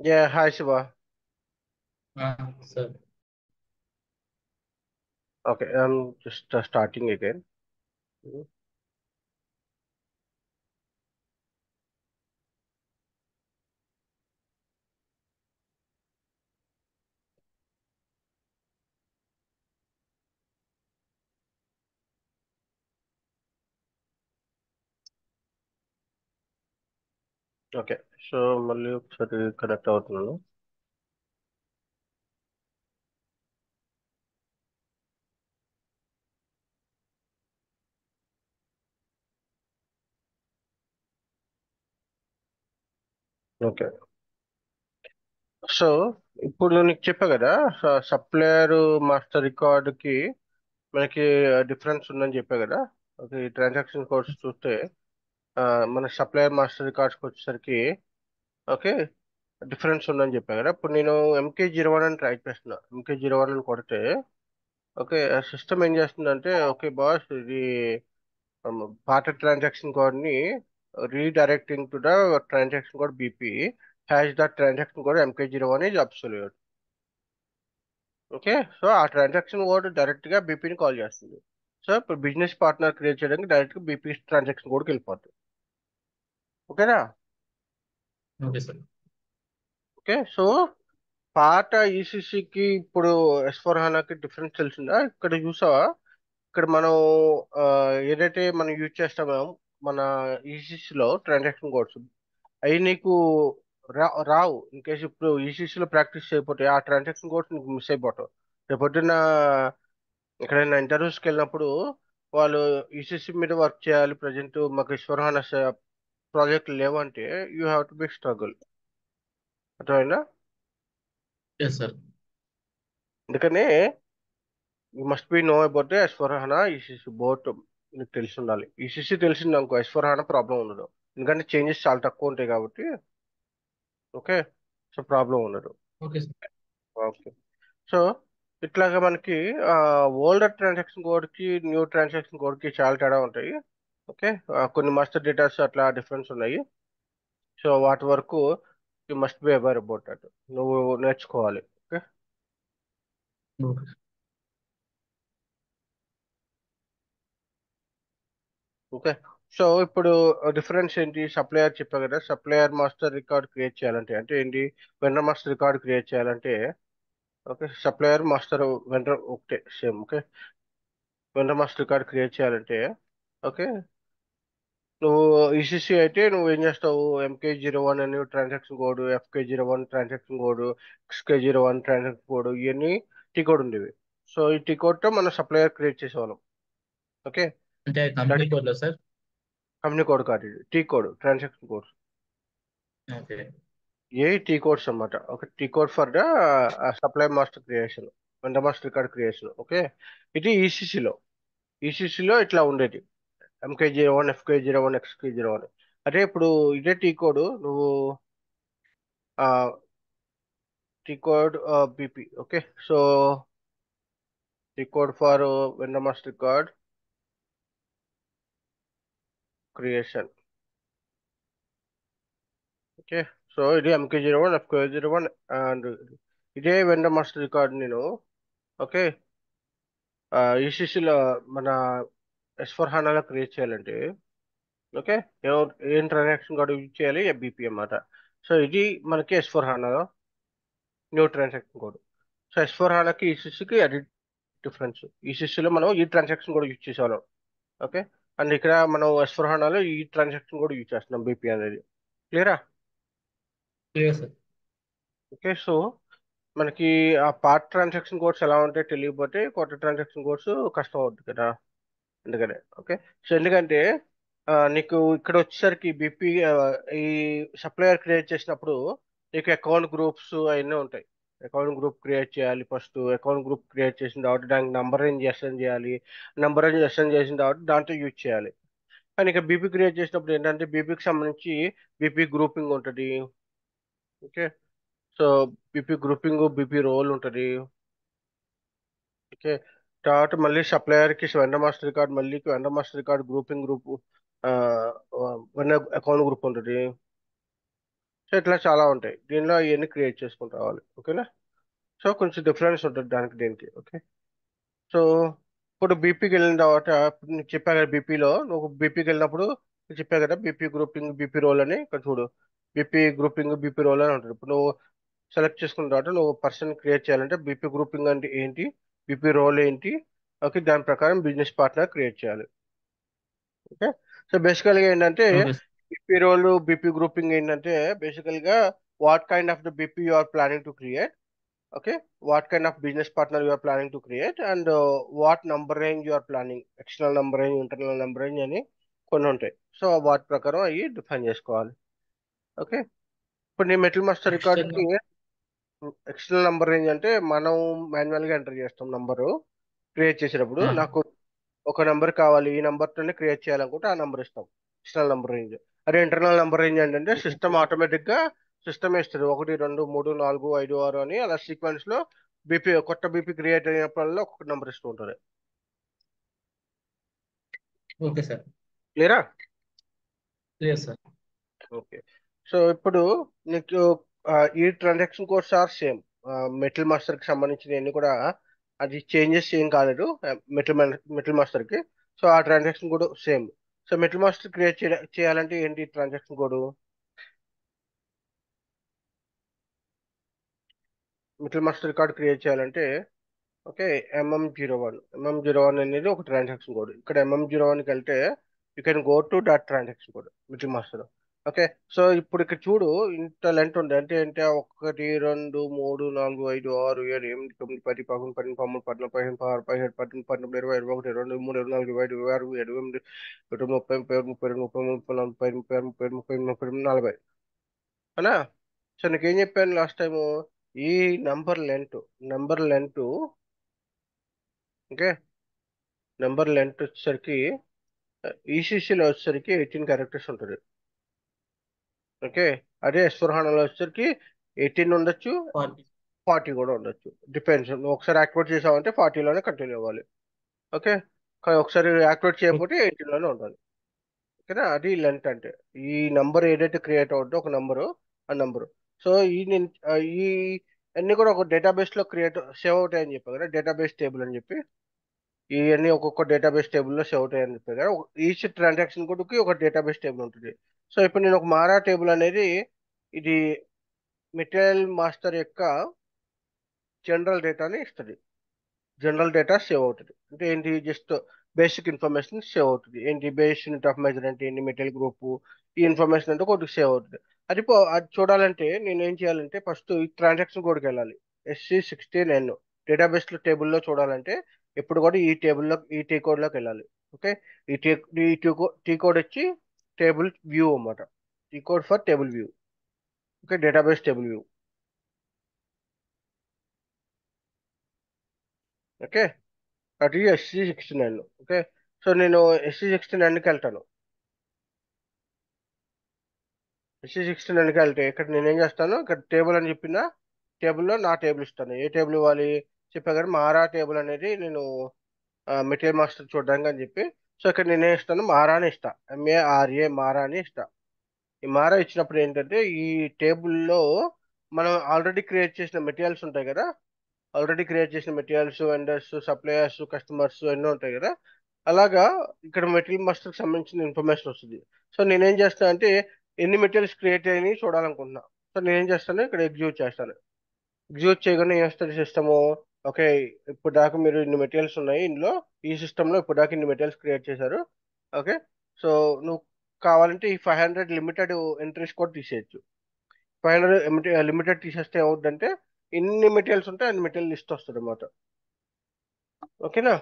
Yeah, hi Shiva. Sir Okay, I'm just uh, starting again. Mhm. Okay so మళ్ళీ ఒకసారి కనెక్ట్ అవుతున్నాను ఓకే సో ఇప్పుడు నీకు చెప్పా కదా సప్లయర్ మాస్టర్ రికార్డుకి మనకి డిఫరెన్స్ ఉందని చెప్పా కదా ఓకే ఈ ట్రాన్సాక్షన్ కోడ్స్ చూస్తే ఆ, మన సప్లయర్ మాస్టర్ రికార్డ్స్కి వచ్చేసరికి ఓకే డిఫరెన్స్ ఉందని చెప్పా కదా ఇప్పుడు నేను ఎంకే జీరో వన్ అని ట్రై చేస్తున్నా ఎంకే జీరో వన్ అని కొడితే ఓకే సిస్టమ్ ఏం చేస్తుందంటే ఓకే బాస్ ఇది పాత ట్రాన్సాక్షన్ కోడ్ ని redirecting to the transaction code BP hash the transaction code MK zero one is absolute okay so ఆ ట్రాన్సాక్షన్ కోడ్ డైరెక్ట్ గా బీపీని కాల్ చేస్తుంది సో ఇప్పుడు బిజినెస్ పార్ట్నర్ క్రియేట్ చేయడానికి డైరెక్ట్ గా బీపీ ట్రాన్సాక్షన్ కోడ్కి వెళ్ళిపోతుంది ఓకేనా ఓకే సార్ ఓకే సో పాత ఈసీసీకి ఇప్పుడు ఎస్ ఫోర్ హానాకి డిఫరెన్స్ తెలిసిందా ఇక్కడ చూసావా ఇక్కడ మనం ఆ, ఏదైతే మనం యూజ్ చేస్తామో మన ఈసీసీలో ట్రాన్సాక్షన్ కోడ్స్ అవి నీకు రా రావు ఇన్ కేసు ఇప్పుడు ఈసీసీలో ప్రాక్టీస్ చేయకపోతే ఆ ట్రాన్సాక్షన్ కోడ్స్ నీకు మిస్ అయిపోతావు రేపొద్దున ఎక్కడైనా ఇంటర్వ్యూస్కి వెళ్ళినప్పుడు వాళ్ళు ఈసీసీ మీద వర్క్ చేయాలి ప్రజెంట్ మాకు ఈశ్వరహాన ప్రాజెక్ట్ లేవంటే you have to be struggle అర్థమైందా ఎస్ సార్ అందుకనే you must be know about the S four HANA ECC both నీకు తెలిసి ఉండాలి ఈసీసీ తెలిసింది అనుకో ఎస్ఫర్హానా ప్రాబ్లం ఉండదు ఎందుకంటే చేంజెస్ చాలా తక్కువ ఉంటాయి కాబట్టి ఓకే సో ప్రాబ్లం ఉండదు ఓకే సార్ ఓకే సో ఇట్లాగా మనకి ఓల్డర్ ట్రాన్సాక్షన్ కోడ్కి న్యూ ట్రాన్సాక్షన్ కోడ్కి చాలా తేడా ఉంటాయి ఓకే కొన్ని మాస్టర్ డేటాస్ అట్లా డిఫరెన్స్ ఉన్నాయి సో వాటి వరకు you must be aware about that నువ్వు నేర్చుకోవాలి ఓకే ఓకే ఓకే సో ఇప్పుడు డిఫరెన్స్ ఏంటి సప్లయర్ చెప్పా కదా సప్లయర్ మాస్టర్ రికార్డ్ క్రియేట్ చేయాలంటే అంటే ఏంటి వెండర్ మాస్టర్ రికార్డ్ క్రియేట్ చేయాలంటే ఓకే సప్లయర్ మాస్టర్ వెండర్ ఒకటే same okay vendor master record create చేయాలంటే ఓకే నువ్వు ఈసీసీ అయితే నువ్వు ఏం చేస్తావు ఎంకే జీరో వన్ అని transaction code FK zero one transaction code XK zero one transaction code ఇవన్నీ టీ కోడ్ ఉండేవి సో ఈ టీ కోడ్తో మనం సప్లయర్ క్రియేట్ చేసేవాళ్ళం ఓకే అంటే కంపెనీ కోడ్లో సార్ కంపెనీ కోడ్ కాదు ఇది T code transaction code okay ఏ టీ కోడ్స్ అన్నమాట ఒక T code for the supply master creation vendor master record creation okay ఇది ఈసీసీలో ఈసీసీలో ఇట్లా ఉండేది MK zero one FK zero one XK zero one అదే ఇప్పుడు ఇదే టీ కోడ్ నువ్వు T code BP okay so T code for vendor master record creation okay so ఇది MK zero one FK zero one and ఇదే vendor master record నేను okay ఈసీసీలో మన S four హానాలో క్రియేట్ చేయాలంటే ఓకే ఏం- ఏం ట్రాన్సాక్షన్ కోడ్ యూజ్ చేయాలి బీపీ అన్నమాట సో ఇది మనకి S four హానాలో new transaction code so S four హానాకి ఈసీసీకి అది డిఫరెన్స్ ఈసీసీలో మనం ఈ ట్రాన్సాక్షన్ కూడా యూజ్ చేసేవాళ్ళం ఓకే అండ్ ఇక్కడ మనం ఎస్ ఫోర్ హానాలో ఈ ట్రాన్సాక్షన్ కూడా యూజ్ చేస్తున్నాం బీపీ అనేది క్లియరా క్లియర్ సార్ ఓకే సో మనకి ఆ పార్ట్ ట్రాన్సాక్షన్ కోడ్స్ ఎలా ఉంటాయో తెలియకపోతే కొత్త ట్రాన్సాక్షన్ కోడ్స్ కష్టం అవుతుంది కదా అందుకనే ఓకే సో ఎందుకంటే ఆ, నీకు ఇక్కడ వచ్చేసరికి బీపీ ఈ సప్లయర్ క్రియేట్ చేసినప్పుడు నీకు అకౌంట్ గ్రూప్స్ అవన్నీ ఉంటాయి అకౌంట్ గ్రూప్ క్రియేట్ చేయాలి ఫస్ట్ అకౌంట్ గ్రూప్ క్రియేట్ చేసిన తర్వాత దానికి నంబర్ రేంజ్ అసైన్ చేయాలి నంబర్ రేంజ్ అసైన్ చేసిన తర్వాత దాంట్లో యూజ్ చేయాలి కానీ ఇక బీపీ క్రియేట్ చేసినప్పుడు ఏంటంటే బీపీకి సంబంధించి బీపీ గ్రూపింగ్ ఉంటుంది okay so BP grouping BP role ఉంటుంది ఓకే తర్వాత మళ్ళీ సప్లయర్ కి వెండర్ మాస్టర్ రికార్డ్ మళ్ళీ vendor master record grouping group vendor account group ఉంటుంది సో సో ఇట్లా చాలా ఉంటాయి దీనిలో ఇవన్నీ క్రియేట్ చేసుకుంటూ రావాలి ఓకేనా సో కొంచెం డిఫరెన్స్ ఉంటుంది దానికి దీనికి ఓకే సో ఇప్పుడు బీపీకి వెళ్ళిన తర్వాత ఇప్పుడు నీకు చెప్పా కదా బీపీలో నువ్వు బీపీకి వెళ్ళినప్పుడు నీకు చెప్పా కదా బీపీ గ్రూపింగ్ బీపీ రోల్ అని ఇక్కడ చూడు బీపీ గ్రూపింగ్ బీపీ రోల్ అని ఉంటుంది ఇప్పుడు నువ్వు సెలెక్ట్ చేసుకున్న తర్వాత నువ్వు పర్సన్ క్రియేట్ చేయాలంటే బీపీ గ్రూపింగ్ అంటే ఏంటి బీపీ రోల్ ఏంటి ఓకే దాని ప్రకారం బిజినెస్ పార్ట్నర్ క్రియేట్ చేయాలి ఓకే సో బేసికల్గా ఏంటంటే okay sir BP role BP grouping ఏంటంటే బేసికల్గా what kind of the BP you are planning to create okay what kind of business partner you are planning to create and uh, what number range you are planning external number range internal number range అని కొన్ని ఉంటాయి so వాటి ప్రకారం అవి define చేసుకోవాలి okay ఇప్పుడు నీ metal master రికార్డ్కి ఎక్స్టర్నల్ నంబర్ రేంజ్ అంటే మనం మాన్యువల్ గా ఎంటర్ చేస్తాం నంబరు క్రియేట్ చేసేటప్పుడు ఆ. నాకు ఒక నంబర్ కావాలి ఈ నంబర్ తోనే క్రియేట్ చేయాలనుకుంటే ఆ నంబర్ ఇస్తాం ఎక్స్టర్నల్ నంబర్ రేంజ్ అదే ఇంటర్నల్ నంబర్ రేంజ్ ఏంటంటే సిస్టమ్ ఆటోమేటిక్ గా సిస్టమ్ ఇస్తుంది ఒకటి రెండు మూడు నాలుగు ఐదు ఆరు అని అలా సీక్వెన్స్ లో బీపీ కొత్త బీపీ క్రియేట్ అయినప్పుడల్లా ఒక్కొక్క నెంబర్ ఇస్తూ ఉంటుంది ఓకే సార్ క్లియరా క్లియర్ సార్ ఓకే సో ఇప్పుడు నీకు ఆ, ఈ transaction codes are same metal master కి సంబంధించిన అన్ని కూడా అది చేంజెస్ ఏం కాలేదు మెటల్ మెటల్ మాస్టర్ కి సో ఆ transaction code same so metal master create చేయాలంటే ఏంటి transaction code metal master record create చేయాలంటే okay MM zero one MM zero one అనేది ఒక ట్రాన్సాక్షన్ కోడ్ ఇక్కడ ఎంఎం జీరో వన్కి వెళ్తే you can go to that transaction code metal master okay so ఇప్పుడు ఇక్కడ చూడు ఇంత లెంత్ ఉంది అంటే ఏంటి ఒకటి రెండు మూడు నాలుగు ఐదు ఆరు ఏడు ఎనిమిది తొమ్మిది పది పదకొండు పన్నెండు పదమూడు పద్నాలుగు పదిహేను పదహారు పదిహేడు పద్దెనిమిది పంతొమ్మిది ఇరవై ఇరవై ఒకటి ఇరవై రెండు మూడు ఇరవై నాలుగు ఇరవై ఐదు ఇరవై ఆరు ఏడు ఎనిమిది ఒకటి ముప్పై ముప్పై ఒకటి ముప్పై రెండు ముప్పై మూడు ముప్పై నాలుగు ముప్పై ఐదు ముప్పై ఆరు ముప్పై ఏడు ముప్పై ఎనిమిది ముప్పై తొమ్మిది నలభై అవునా సో నీకేం చెప్పాను లాస్ట్ టైము ఈ number length number length okay number length వచ్చేసరికి ఈసీసీలో వచ్చేసరికి ఎయిటీన్ క్యారెక్టర్స్ ఉంటుంది ఓకే అదే ఎస్వర్హానాలో వచ్చేసరికి ఎయిటీన్ ఉండొచ్చు ఫార్టీ ఫార్టీ కూడా ఉండొచ్చు డిపెండ్స్ నువ్వు ఒకసారి యాక్టివేట్ చేసావంటే ఫార్టీలోనే కంటిన్యూ అవ్వాలి ఓకే కానీ ఒకసారి యాక్టివేట్ చేయకపోతే ఎయిటీన్లోనే ఉండాలి ఓకేనా అది లెంత్ అంటే ఈ నంబర్ ఏదైతే క్రియేట్ అవుతుందో ఒక నంబరు ఆ నంబరు సో ఈ నేను- ఆ, ఈ అన్ని కూడా ఒక డేటాబేస్లో క్రియేట్ సేవ్ అవుతాయని చెప్పాను కదా డేటాబేస్ టేబుల్ అని చెప్పి ఇవన్నీ ఒక్కొక్క డేటాబేస్ టేబుల్లో సేవ్ అవుతాయని చెప్పాను కదా ఈచ్ ట్రాన్సాక్షన్ కూడా ఒక డేటాబేస్ టేబుల్ ఉంటుంది సో ఇప్పుడు నేను ఒక మారా టేబుల్ అనేది ఇది మెటీరియల్ మాస్టర్ యొక్క జనరల్ డేటాని ఇస్తుంది జనరల్ డేటా సేవ్ అవుతుంది అంటే ఏంటి జస్ట్ బేసిక్ ఇన్ఫర్మేషన్ సేవ్ అవుతుంది ఏంటి బేస్ యూనిట్ ఆఫ్ మెజర్మెంట్ ఏంటి మెటీరియల్ గ్రూప్ ఈ ఇన్ఫర్మేషన్ అంటే ఒకటి సేవ్ అవుతుంది అది పో అది చూడాలంటే నేను ఏం చేయాలంటే ఫస్ట్ ఈ ట్రాన్సాక్షన్ కోడ్కి వెళ్ళాలి ఎస్సీ సిక్స్టీన్ ఎన్ డేటాబేస్ లో టేబుల్లో చూడాలంటే ఎప్పుడు కూడా ఈ టేబుల్లో ఈ టీ కోడ్లోకి వెళ్ళాలి ఓకే ఈ టీ ఈ టీ కో టీ కోడ్ వచ్చి టేబుల్ వ్యూ అన్నమాట T code for table view okay database table view okay అది SC sixty nine okay so నేను ఎస్సీ సిక్స్టీ నైన్కి వెళ్తాను ఎస్సీ సిక్స్టీ నైన్కి వెళ్తే ఇక్కడ నేను ఏం చేస్తాను ఇక్కడ టేబుల్ అని చెప్పిన టేబుల్లో నా టేబుల్ ఇస్తాను ఏ టేబుల్ ఇవ్వాలి చెప్పా కదా మారా టేబుల్ అనేది నేను మెటీరియల్ మాస్టర్ చూడడానికి అని చెప్పి సో ఇక్కడ నేను ఏం ఇస్తాను మారా అని ఇస్తా ఎంఏఆర్ఏ మారా అని ఇస్తా ఈ మారా ఇచ్చినప్పుడు ఏంటంటే ఈ టేబుల్లో మనం ఆల్రెడీ క్రియేట్ చేసిన మెటీరియల్స్ ఉంటాయి కదా ఆల్రెడీ క్రియేట్ చేసిన మెటీరియల్స్ వెండర్స్ సప్లయర్స్ కస్టమర్స్ ఎన్నో ఉంటాయి కదా అలాగా ఇక్కడ మెటీరియల్ మాస్టర్కి సంబంధించిన ఇన్ఫర్మేషన్ వస్తుంది సో నేనేం చేస్తాను అంటే ఎన్ని మెటీరియల్స్ క్రియేట్ అయినాయి చూడాలనుకుంటున్నా సో నేనేం చేస్తాను ఇక్కడ ఎగ్జిక్యూట్ చేస్తాను ఎగ్జిక్యూట్ చేయగానే ఏం వస్తుంది సిస్టము ఓకే ఇప్పుడు దాకా మీరు ఇన్ని మెటీరియల్స్ ఉన్నాయి ఇందులో ఈ సిస్టంలో ఇప్పుడు దాకా ఇన్ని మెటీరియల్స్ క్రియేట్ చేశారు ఓకే సో నువ్వు కావాలంటే ఈ ఫైవ్ హండ్రెడ్ లిమిటెడ్ ఎంట్రీస్ కూడా తీసేయచ్చు ఫైవ్ హండ్రెడ్ లిమిటెడ్ తీసేస్తే ఏమవుతుందంటే ఎన్ని మెటీరియల్స్ ఉంటే అన్ని మెటీరియల్ లిస్ట్ వస్తుంది అన్నమాట ఓకేనా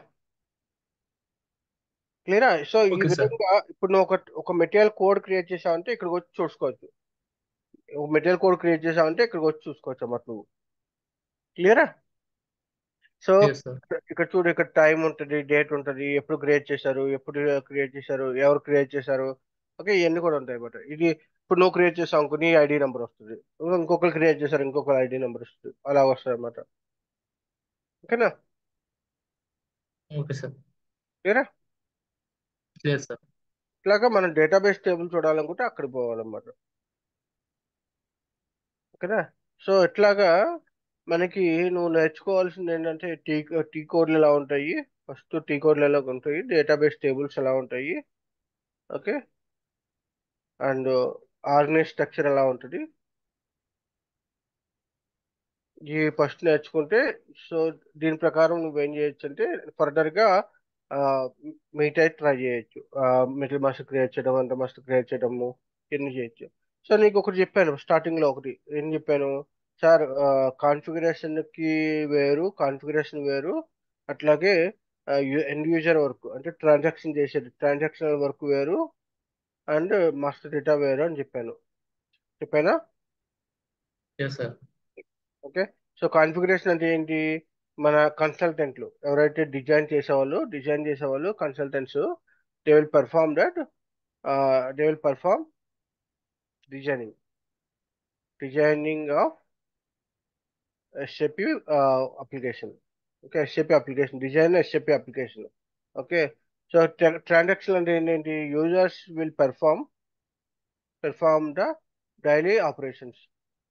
క్లియరా సో ఈ Okay, sir. విధంగా ఇప్పుడు నువ్వు ఒక ఒక మెటీరియల్ కోడ్ క్రియేట్ చేసావంటే ఇక్కడికి వచ్చి చూసుకోవచ్చు ఒక మెటీరియల్ కోడ్ క్రియేట్ చేసావంటే ఇక్కడికి వచ్చి చూసుకోవచ్చు అన్నమాట నువ్వు క్లియరా సో Yes, sir. ఇక్కడ చూడు ఇక్కడ టైం ఉంటుంది డేట్ ఉంటుంది ఎప్పుడు క్రియేట్ చేశారు ఎప్పుడు క్రియేట్ చేశారు ఎవరు క్రియేట్ చేశారు ఓకే ఇవన్నీ కూడా ఉంటాయి అన్నమాట ఇది ఇప్పుడు నువ్వు క్రియేట్ చేసావు అనుకో నీ ఐడి నెంబర్ వస్తుంది ఇంకొకరు క్రియేట్ చేశారు ఇంకొకరు ఐడి నెంబర్ వస్తుంది అలా వస్తుంది అన్నమాట ఓకేనా ఓకే సార్ క్లియరా క్లియర్ సార్ ఇట్లాగా మనం డేటాబేస్ టేబుల్ చూడాలనుకుంటే అక్కడికి పోవాలన్నమాట ఓకేనా సో ఇట్లాగా మనకి నువ్వు నేర్చుకోవాల్సింది ఏంటంటే టీ టీ కోడ్లు ఎలా ఉంటాయి ఫస్ట్ టీ కోడ్లు ఎలా ఉంటాయి డేటాబేస్ టేబుల్స్ ఎలా ఉంటాయి ఓకే అండ్ ఆర్గనైజ్ స్ట్రక్చర్ ఎలా ఉంటుంది ఈ ఫస్ట్ నేర్చుకుంటే సో దీని ప్రకారం నువ్వేం చేయొచ్చు అంటే ఫర్దర్గా మిగతా ట్రై చేయొచ్చు మిడిల్ మాస్టర్ క్రియేట్ చేయడం అంత మాస్టర్ క్రియేట్ చేయడము ఇవన్నీ చేయొచ్చు సో నీకు ఒకటి చెప్పాను స్టార్టింగ్లో ఒకటి ఏం చెప్పాను సార్ కాన్ఫిగరేషన్కి వేరు కాన్ఫిగరేషన్ వేరు అట్లాగే ఎండ్ యూజర్ వర్క్ అంటే ట్రాన్సాక్షన్ చేసేది ట్రాన్సాక్షన్ వర్క్ వేరు అండ్ మాస్టర్ డేటా వేరు అని చెప్పాను చెప్పానా yes sir okay so configuration అంటే ఏంటి మన కన్సల్టెంట్లు ఎవరైతే డిజైన్ చేసేవాళ్ళు డిజైన్ చేసేవాళ్ళు consultants they will perform that they will perform designing designing of SAP application okay SAP application design SAP application okay so transaction అంటే ఏంటంటే users will perform perform the daily operations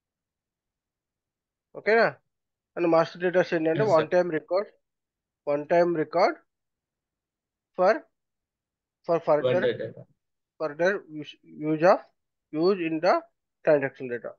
ఓకేనా and master datas ఏంటంటే Yes, one sir. Time record one time record for for one further day data further use, use of use in the transaction data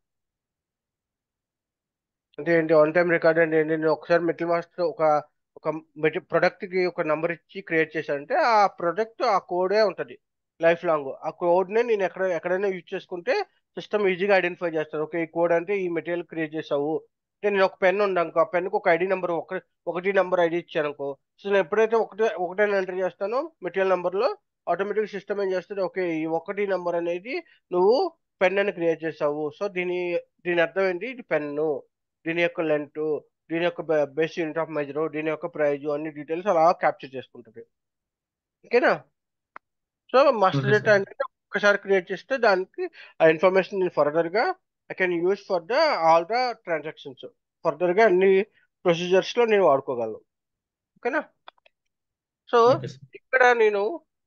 అంటే ఏంటి one time record అంటే ఏంటి నేను ఒకసారి metal master ఒక ఒక product కి ఒక నంబర్ ఇచ్చి క్రియేట్ చేశానంటే ఆ ప్రొడక్ట్ ఆ కోడే ఉంటుంది లైఫ్ లాంగ్ ఆ కోడ్ నే నేను ఎక్కడ ఎక్కడైనా యూజ్ చేసుకుంటే సిస్టమ్ ఈజీగా ఐడెంటిఫై చేస్తారు ఓకే ఈ కోడ్ అంటే ఈ మెటీరియల్ క్రియేట్ చేసావు అంటే నేను ఒక పెన్ ఉందనుకో ఆ పెన్కి ఒక ఐడి నెంబర్ ఒక ఒకటి నెంబర్ ఐడి ఇచ్చాను అనుకో సో నేను ఎప్పుడైతే ఒకటే ఒకటే ఎంటర్ చేస్తానో మెటీరియల్ నెంబర్లో ఆటోమేటిక్ సిస్టమ్ ఏం చేస్తుంది ఓకే ఈ ఒకటి నెంబర్ అనేది నువ్వు పెన్ అని క్రియేట్ చేసావు సో దీని దీని అర్థం ఏంటి ఇది పెన్ను దీని యొక్క లెంత్ దీని యొక్క బేస్ యూనిట్ ఆఫ్ మెజర్ దీని యొక్క ప్రైజ్ అన్ని డీటెయిల్స్ అలా క్యాప్చర్ చేసుకుంటుంది ఓకేనా so master Okay, data sir. అంటే ఒక్కసారి క్రియేట్ చేస్తే దానికి ఆ ఇన్ఫర్మేషన్ నేను ఫర్దర్ గా I can use for the all the transactions further గా అన్ని ప్రొసీజర్స్ లో నేను వాడుకోగలను ఓకేనా సో ఓకే సార్ ఇక్కడ నేను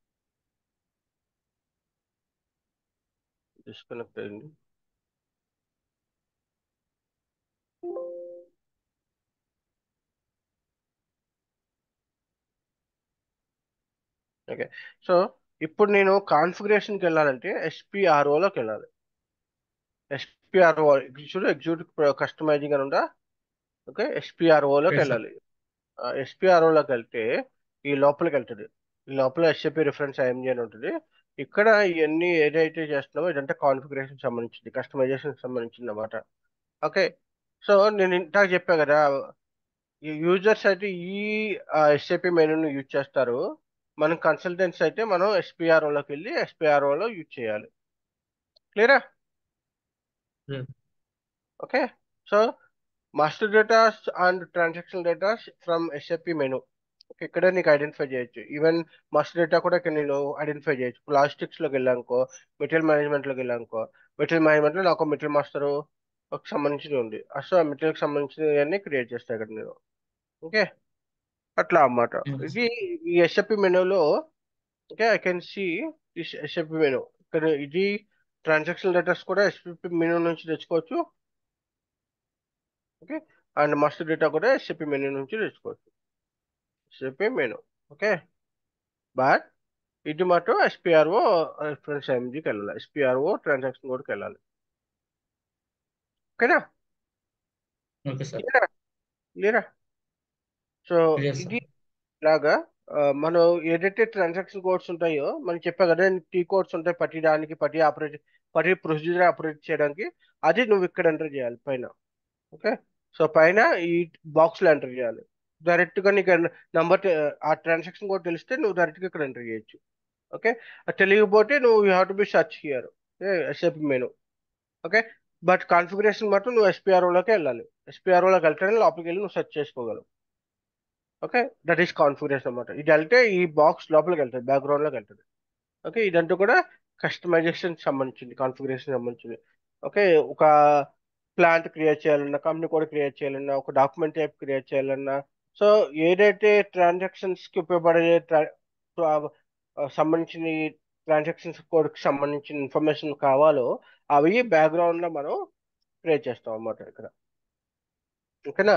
డిస్కనెక్ట్ అయింది ఓకే సో ఇప్పుడు నేను కాన్ఫిగరేషన్కి వెళ్ళాలంటే ఎస్పిఆర్ఓలోకి వెళ్ళాలి ఎస్పిఆర్ఓ చూడు ఎగ్జిక్యూటివ్ కస్టమైజింగ్ అని ఉందా ఓకే ఎస్పిఆర్ఓలోకి Yes, sir. వెళ్ళాలి ఎస్పిఆర్ఓలోకి వెళ్తే ఈ లోపలికి వెళ్తుంది ఈ లోపల ఎస్ఏపి రిఫరెన్స్ ఐఎంజీ అని ఉంటుంది ఇక్కడ ఇవన్నీ ఏదైతే చేస్తున్నామో ఇదంతా కాన్ఫిగరేషన్ సంబంధించింది కస్టమైజేషన్ సంబంధించింది అన్నమాట ఓకే సో నేను ఇందాక చెప్పా కదా యూజర్స్ అయితే ఈ ఎస్ఏపి మెనూని యూజ్ చేస్తారు మనం కన్సల్టెంట్స్ అయితే మనం ఎస్పిఆర్ఓలోకి వెళ్ళి ఎస్పిఆర్ఓలో యూజ్ చేయాలి క్లియరా Hmm. Okay so master datas and transaction datas from SAP menu ఇక్కడ నీకు ఐడెంటిఫై చేయొచ్చు ఈవెన్ మాస్టర్ డేటా కూడా ఇక్కడ నేను ఐడెంటిఫై చేయొచ్చు ప్లాస్టిక్స్ లోకి వెళ్ళానుకో మెటీరియల్ మేనేజ్మెంట్ లోకి వెళ్ళానుకో మెటీరియల్ మేనేజ్మెంట్ లో నాకు మెటీరియల్ మాస్టర్ ఒక సంబంధించింది ఉంది సో ఆ మెటీరియల్ సంబంధించినవన్నీ క్రియేట్ చేస్తాను ఇక్కడ నేను ఓకే అట్లా అన్నమాట Yes. ఇది ఈ ఎస్ఎపి మెనూలో okay I can see this SAP menu ఇక్కడ ఇది ట్రాన్సాక్షన్ డేటాస్ కూడా ఎస్ఎపి మెనూ నుంచి తెచ్చుకోవచ్చు ఓకే అండ్ మాస్టర్ డేటా కూడా ఎస్ఎపి మెనూ నుంచి తెచ్చుకోవచ్చు ఎస్ఎపి మెనూ ఓకే బట్ ఇది మాత్రం ఎస్పిఆర్ఓ రిఫరెన్స్ ఐఎంజీకి వెళ్ళాలి ఎస్పిఆర్ఓ ట్రాన్సాక్షన్ కోడ్కి వెళ్ళాలి ఓకేనా ఓకే సార్ క్లియరా క్లియరా సో Yes, sir. ఇది లాగా ఆ, మనం ఏదైతే ట్రాన్సాక్షన్ కోడ్స్ ఉంటాయో మనం చెప్పా కదా టీ కోడ్స్ ఉంటాయి ప్రతి దానికి ప్రతి ఆపరేట్ ప్రతి ప్రొసీజర్ ఆపరేట్ చేయడానికి అది నువ్వు ఇక్కడ ఎంటర్ చేయాలి పైన ఓకే సో పైన ఈ బాక్స్ లో ఎంటర్ చేయాలి డైరెక్ట్ గా నీకు నంబర్ ఆ ట్రాన్సాక్షన్ కోడ్ తెలిస్తే నువ్వు డైరెక్ట్ గా ఇక్కడ ఎంటర్ చేయొచ్చు ఓకే అది తెలియకపోతే నువ్వు you have to be search here SAP menu okay but configuration మాత్రం నువ్వు ఎస్పిఆర్ఓలోకి వెళ్ళాలి ఎస్పిఆర్ఓలోకి వెళ్తేనే లోపలికి వెళ్ళి నువ్వు సెర్చ్ చేసుకోగలవు ఓకే దట్ ఈస్ కాన్ఫిగరేషన్ అనమాట ఇది వెళ్తే ఈ బాక్స్ లోపలికి వెళ్తుంది బ్యాక్గ్రౌండ్ లోకి వెళ్తుంది ఓకే ఇదంతా కూడా కస్టమైజేషన్ సంబంధించింది కాన్ఫిగరేషన్ సంబంధించింది ఓకే ఒక ప్లాంట్ క్రియేట్ చేయాలన్నా కంపెనీ కూడా క్రియేట్ చేయాలన్నా ఒక డాక్యుమెంట్ టైప్ క్రియేట్ చేయాలన్నా సో ఏదైతే ట్రాన్సాక్షన్స్ కి ఉపయోగపడే tra- ఆ, సంబంధించిన ట్రాన్సాక్షన్స్ కోడ్కి సంబంధించిన ఇన్ఫర్మేషన్ కావాలో అవి బ్యాక్గ్రౌండ్ లో మనం క్రియేట్ చేస్తాం అన్నమాట ఇక్కడ ఓకేనా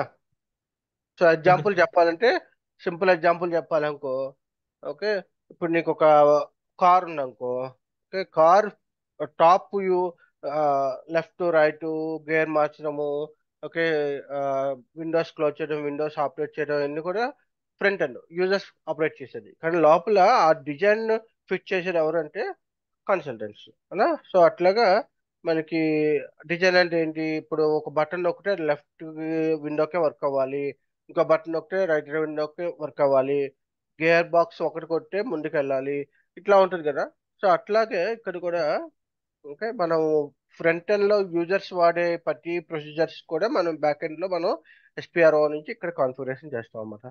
సో ఎగ్జాంపుల్ చెప్పాలంటే సింపుల్ ఎగ్జాంపుల్ చెప్పాలనుకో ఓకే ఇప్పుడు నీకు ఒక కార్ ఉందనుకో okay car top view left right gear మార్చడము ఓకే విండోస్ క్లోజ్ చేయడం విండోస్ ఆపరేట్ చేయడం ఇవన్నీ కూడా ఫ్రంట్ ఎండ్ యూజర్స్ ఆపరేట్ చేసేది కానీ లోపల ఆ డిజైన్ ఫిట్ చేసేది ఎవరంటే కన్సల్టెంట్స్ అలా సో అట్లాగా మనకి డిజైన్ అంటే ఏంటి ఇప్పుడు ఒక బటన్ నొక్కితే లెఫ్ట్ విండోకే వర్క్ అవ్వాలి ఇంకో బటన్ నొక్కితే రైట్ విండోకే వర్క్ అవ్వాలి గేర్ బాక్స్ ఒకటి కొట్టే ముందుకు వెళ్ళాలి ఇట్లా ఉంటుంది కదా సో అట్లాగే ఇక్కడ కూడా ఓకే మనం ఫ్రంట్ ఎండ్ లో యూజర్స్ వాడే ప్రతి ప్రొసీజర్స్ కూడా మనం బ్యాక్ ఎండ్ లో మనం ఎస్పిఆర్ఓ నుంచి ఇక్కడ కాన్ఫిగరేషన్ చేస్తాం అన్నమాట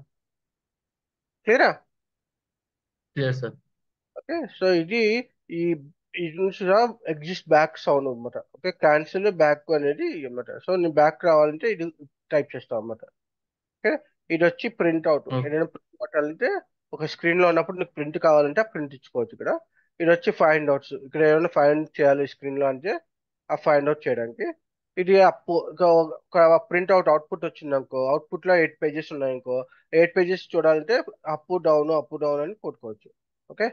క్లియరా క్లియర్ సార్ ఓకే సో ఇది ఈ ఇది నుంచి ఎగ్జిస్ట్ బ్యాక్ సౌండ్ అనమాట ఓకే క్యాన్సిల్ బ్యాక్ అనేది అనమాట సో నీ బ్యాక్ రావాలంటే ఇది టైప్ చేస్తాం అనమాట ఓకే ఇది వచ్చి ప్రింట్ అవుట్ Okay. ఏదైనా ప్రింట్ కొట్టాలంటే ఒక స్క్రీన్ లో ఉన్నప్పుడు నీకు ప్రింట్ కావాలంటే ఆ ప్రింట్ ఇచ్చుకోవచ్చు ఇక్కడ ఇది వచ్చి ఫైండ్ అవుట్స్ ఇక్కడ ఏమైనా ఫైండ్ చేయాలి స్క్రీన్ లో అంటే ఆ ఫైండ్ అవుట్ చేయడానికి ఇది అప్పు ఒక ప్రింట్ అవుట్ అవుట్పుట్ వచ్చింది అనుకో అవుట్పుట్ లో ఎయిట్ పేజెస్ ఉన్నాయి అనుకో ఎయిట్ పేజెస్ చూడాలంటే అప్ డౌన్ అప్ డౌన్ అని కొట్టుకోవచ్చు ఓకే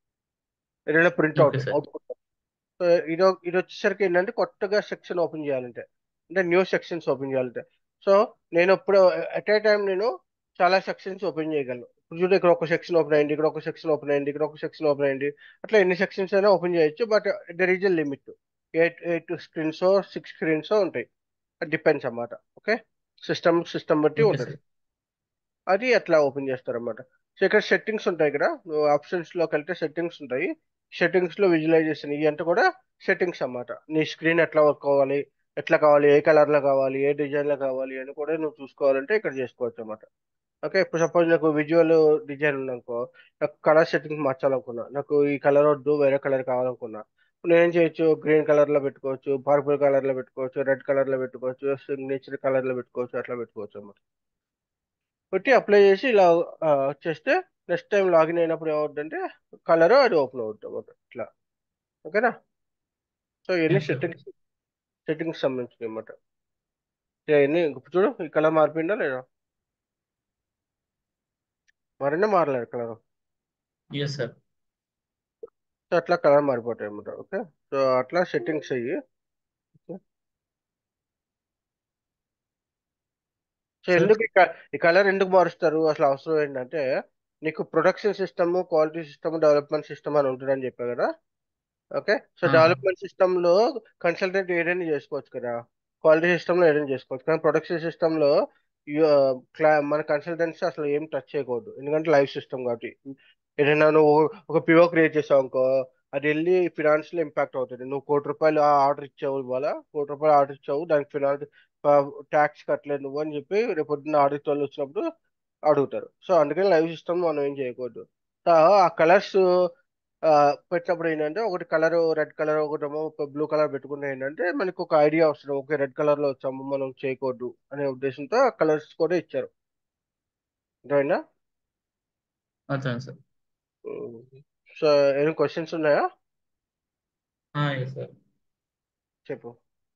ఏదైనా print out Okay, sir. Output so ఇది ఇది వచ్చేసరికి ఏంటంటే కొత్తగా సెక్షన్ ఓపెన్ చేయాలంటే అంటే న్యూ సెక్షన్స్ ఓపెన్ చేయాలంటే సో నేను ఇప్పుడు అట్ ఏ టైం నేను చాలా సెక్షన్స్ ఓపెన్ చేయగలను ఇప్పుడు చూడు ఇక్కడ ఒక సెక్షన్ ఓపెన్ అయింది ఇక్కడ ఒక సెక్షన్ ఓపెన్ అయింది ఇక్కడ ఒక సెక్షన్ ఓపెన్ అయింది అట్లా ఎన్ని సెక్షన్స్ అయినా ఓపెన్ చేయొచ్చు but there is a limit eight eight screens six screens ఉంటాయి డిపెండ్స్ అన్నమాట ఓకే సిస్టమ్ సిస్టమ్ బట్టి Okay, ఉంటుంది sir. అది అట్లా ఓపెన్ చేస్తారన్నమాట సో ఇక్కడ సెట్టింగ్స్ ఉంటాయి ఇక్కడ నువ్వు ఆప్షన్స్ లోకి వెళ్తే సెట్టింగ్స్ ఉంటాయి సెట్టింగ్స్ లో విజువలైజేషన్ ఇవి అంటే కూడా సెట్టింగ్స్ అన్నమాట నీ స్క్రీన్ ఎట్లా వర్క్ అవ్వాలి ఎట్లా కావాలి ఏ కలర్ లో కావాలి ఏ డిజైన్ లో కావాలి అని కూడా నువ్వు చూసుకోవాలంటే ఇక్కడ చేసుకోవచ్చు అన్నమాట ఓకే ఇప్పుడు సపోజ్ నాకు విజువల్ డిజైన్ ఉందనుకో నాకు కలర్ సెట్టింగ్స్ మార్చాలనుకున్నా నాకు ఈ కలర్ వద్దు వేరే కలర్ కావాలనుకున్నా ఇప్పుడు నేనేం చేయొచ్చు గ్రీన్ కలర్ లో పెట్టుకోవచ్చు పర్పుల్ కలర్ లో పెట్టుకోవచ్చు రెడ్ కలర్ లో పెట్టుకోవచ్చు సిగ్నేచర్ కలర్ లో పెట్టుకోవచ్చు అట్లా పెట్టుకోవచ్చు అన్నమాట పెట్టి అప్లై చేసి ఇలా ఆ, చేస్తే నెక్స్ట్ టైం లాగిన్ అయినప్పుడు ఏమవుతుందంటే కలర్ అది ఓపెన్ అవుతుంది అన్నమాట ఇట్లా ఓకేనా సో ఇవన్నీ Yes, sir. సెట్టింగ్స్ సెట్టింగ్స్ సంబంధించినవి అన్నమాట ఇవన్నీ ఇప్పుడు చూడు ఈ కలర్ మారిపోయిందా లేదా మారినా మారలేదు కలర్ ఎస్ సార్ సో అట్లా కలర్ మారిపోతాయి అన్నమాట ఓకే సో అట్లా సెట్టింగ్స్ అయ్యి సో Sir? ఎందుకు ఈ క- ఈ కలర్ ఎందుకు మారుస్తారు అసలు అవసరం ఏంటంటే నీకు production system quality system development system అని ఉంటుందని చెప్పా కదా ఓకే సో ఆ. డెవలప్మెంట్ సిస్టమ్ లో కన్సల్టెంట్ ఏదైనా చేసుకోవచ్చు కదా క్వాలిటీ సిస్టమ్ లో ఏదైనా చేసుకోవచ్చు కానీ ప్రొడక్షన్ సిస్టమ్ లో యు- క్లా మన కన్సల్టెంట్స్ అసలు ఏం టచ్ చేయకూడదు ఎందుకంటే లైవ్ సిస్టమ్ కాబట్టి ఏదైనా నువ్వు ఒక పివో క్రియేట్ చేసావు అనుకో అది వెళ్ళి ఫినాన్స్ లో ఇంపాక్ట్ అవుతుంది నువ్వు కోటి రూపాయలు ఆర్డర్ ఇచ్చావు ఇవాళ కోటి రూపాయలు ఆర్డర్ ఇచ్చావు దానికి ఫినాన్స్ ట్యాక్స్ కట్టలేదు నువ్వు అని చెప్పి రేపు పొద్దున్న ఆడిట్ వాళ్ళు వచ్చినప్పుడు అడుగుతారు సో అందుకని లైవ్ సిస్టమ్ మనం ఏం చేయకూడదు సో ఆ కలర్స్ పెట్టినప్పుడు ఏంటంటే ఒకటి కలర్ రెడ్ కలర్ ఒకటేమో బ్లూ కలర్ పెట్టుకుంటే ఏంటంటే మనకు ఒక ఐడియా వస్తుంది ఓకే రెడ్ కలర్ లో వచ్చాము మనం చేయకూడదు అనే ఉద్దేశంతో కలర్స్ కూడా ఇచ్చారు అర్థమైందా అర్థం సార్ సో ఏమైనా క్వశ్చన్స్ ఉన్నాయా ఎస్ సార్ చెప్పు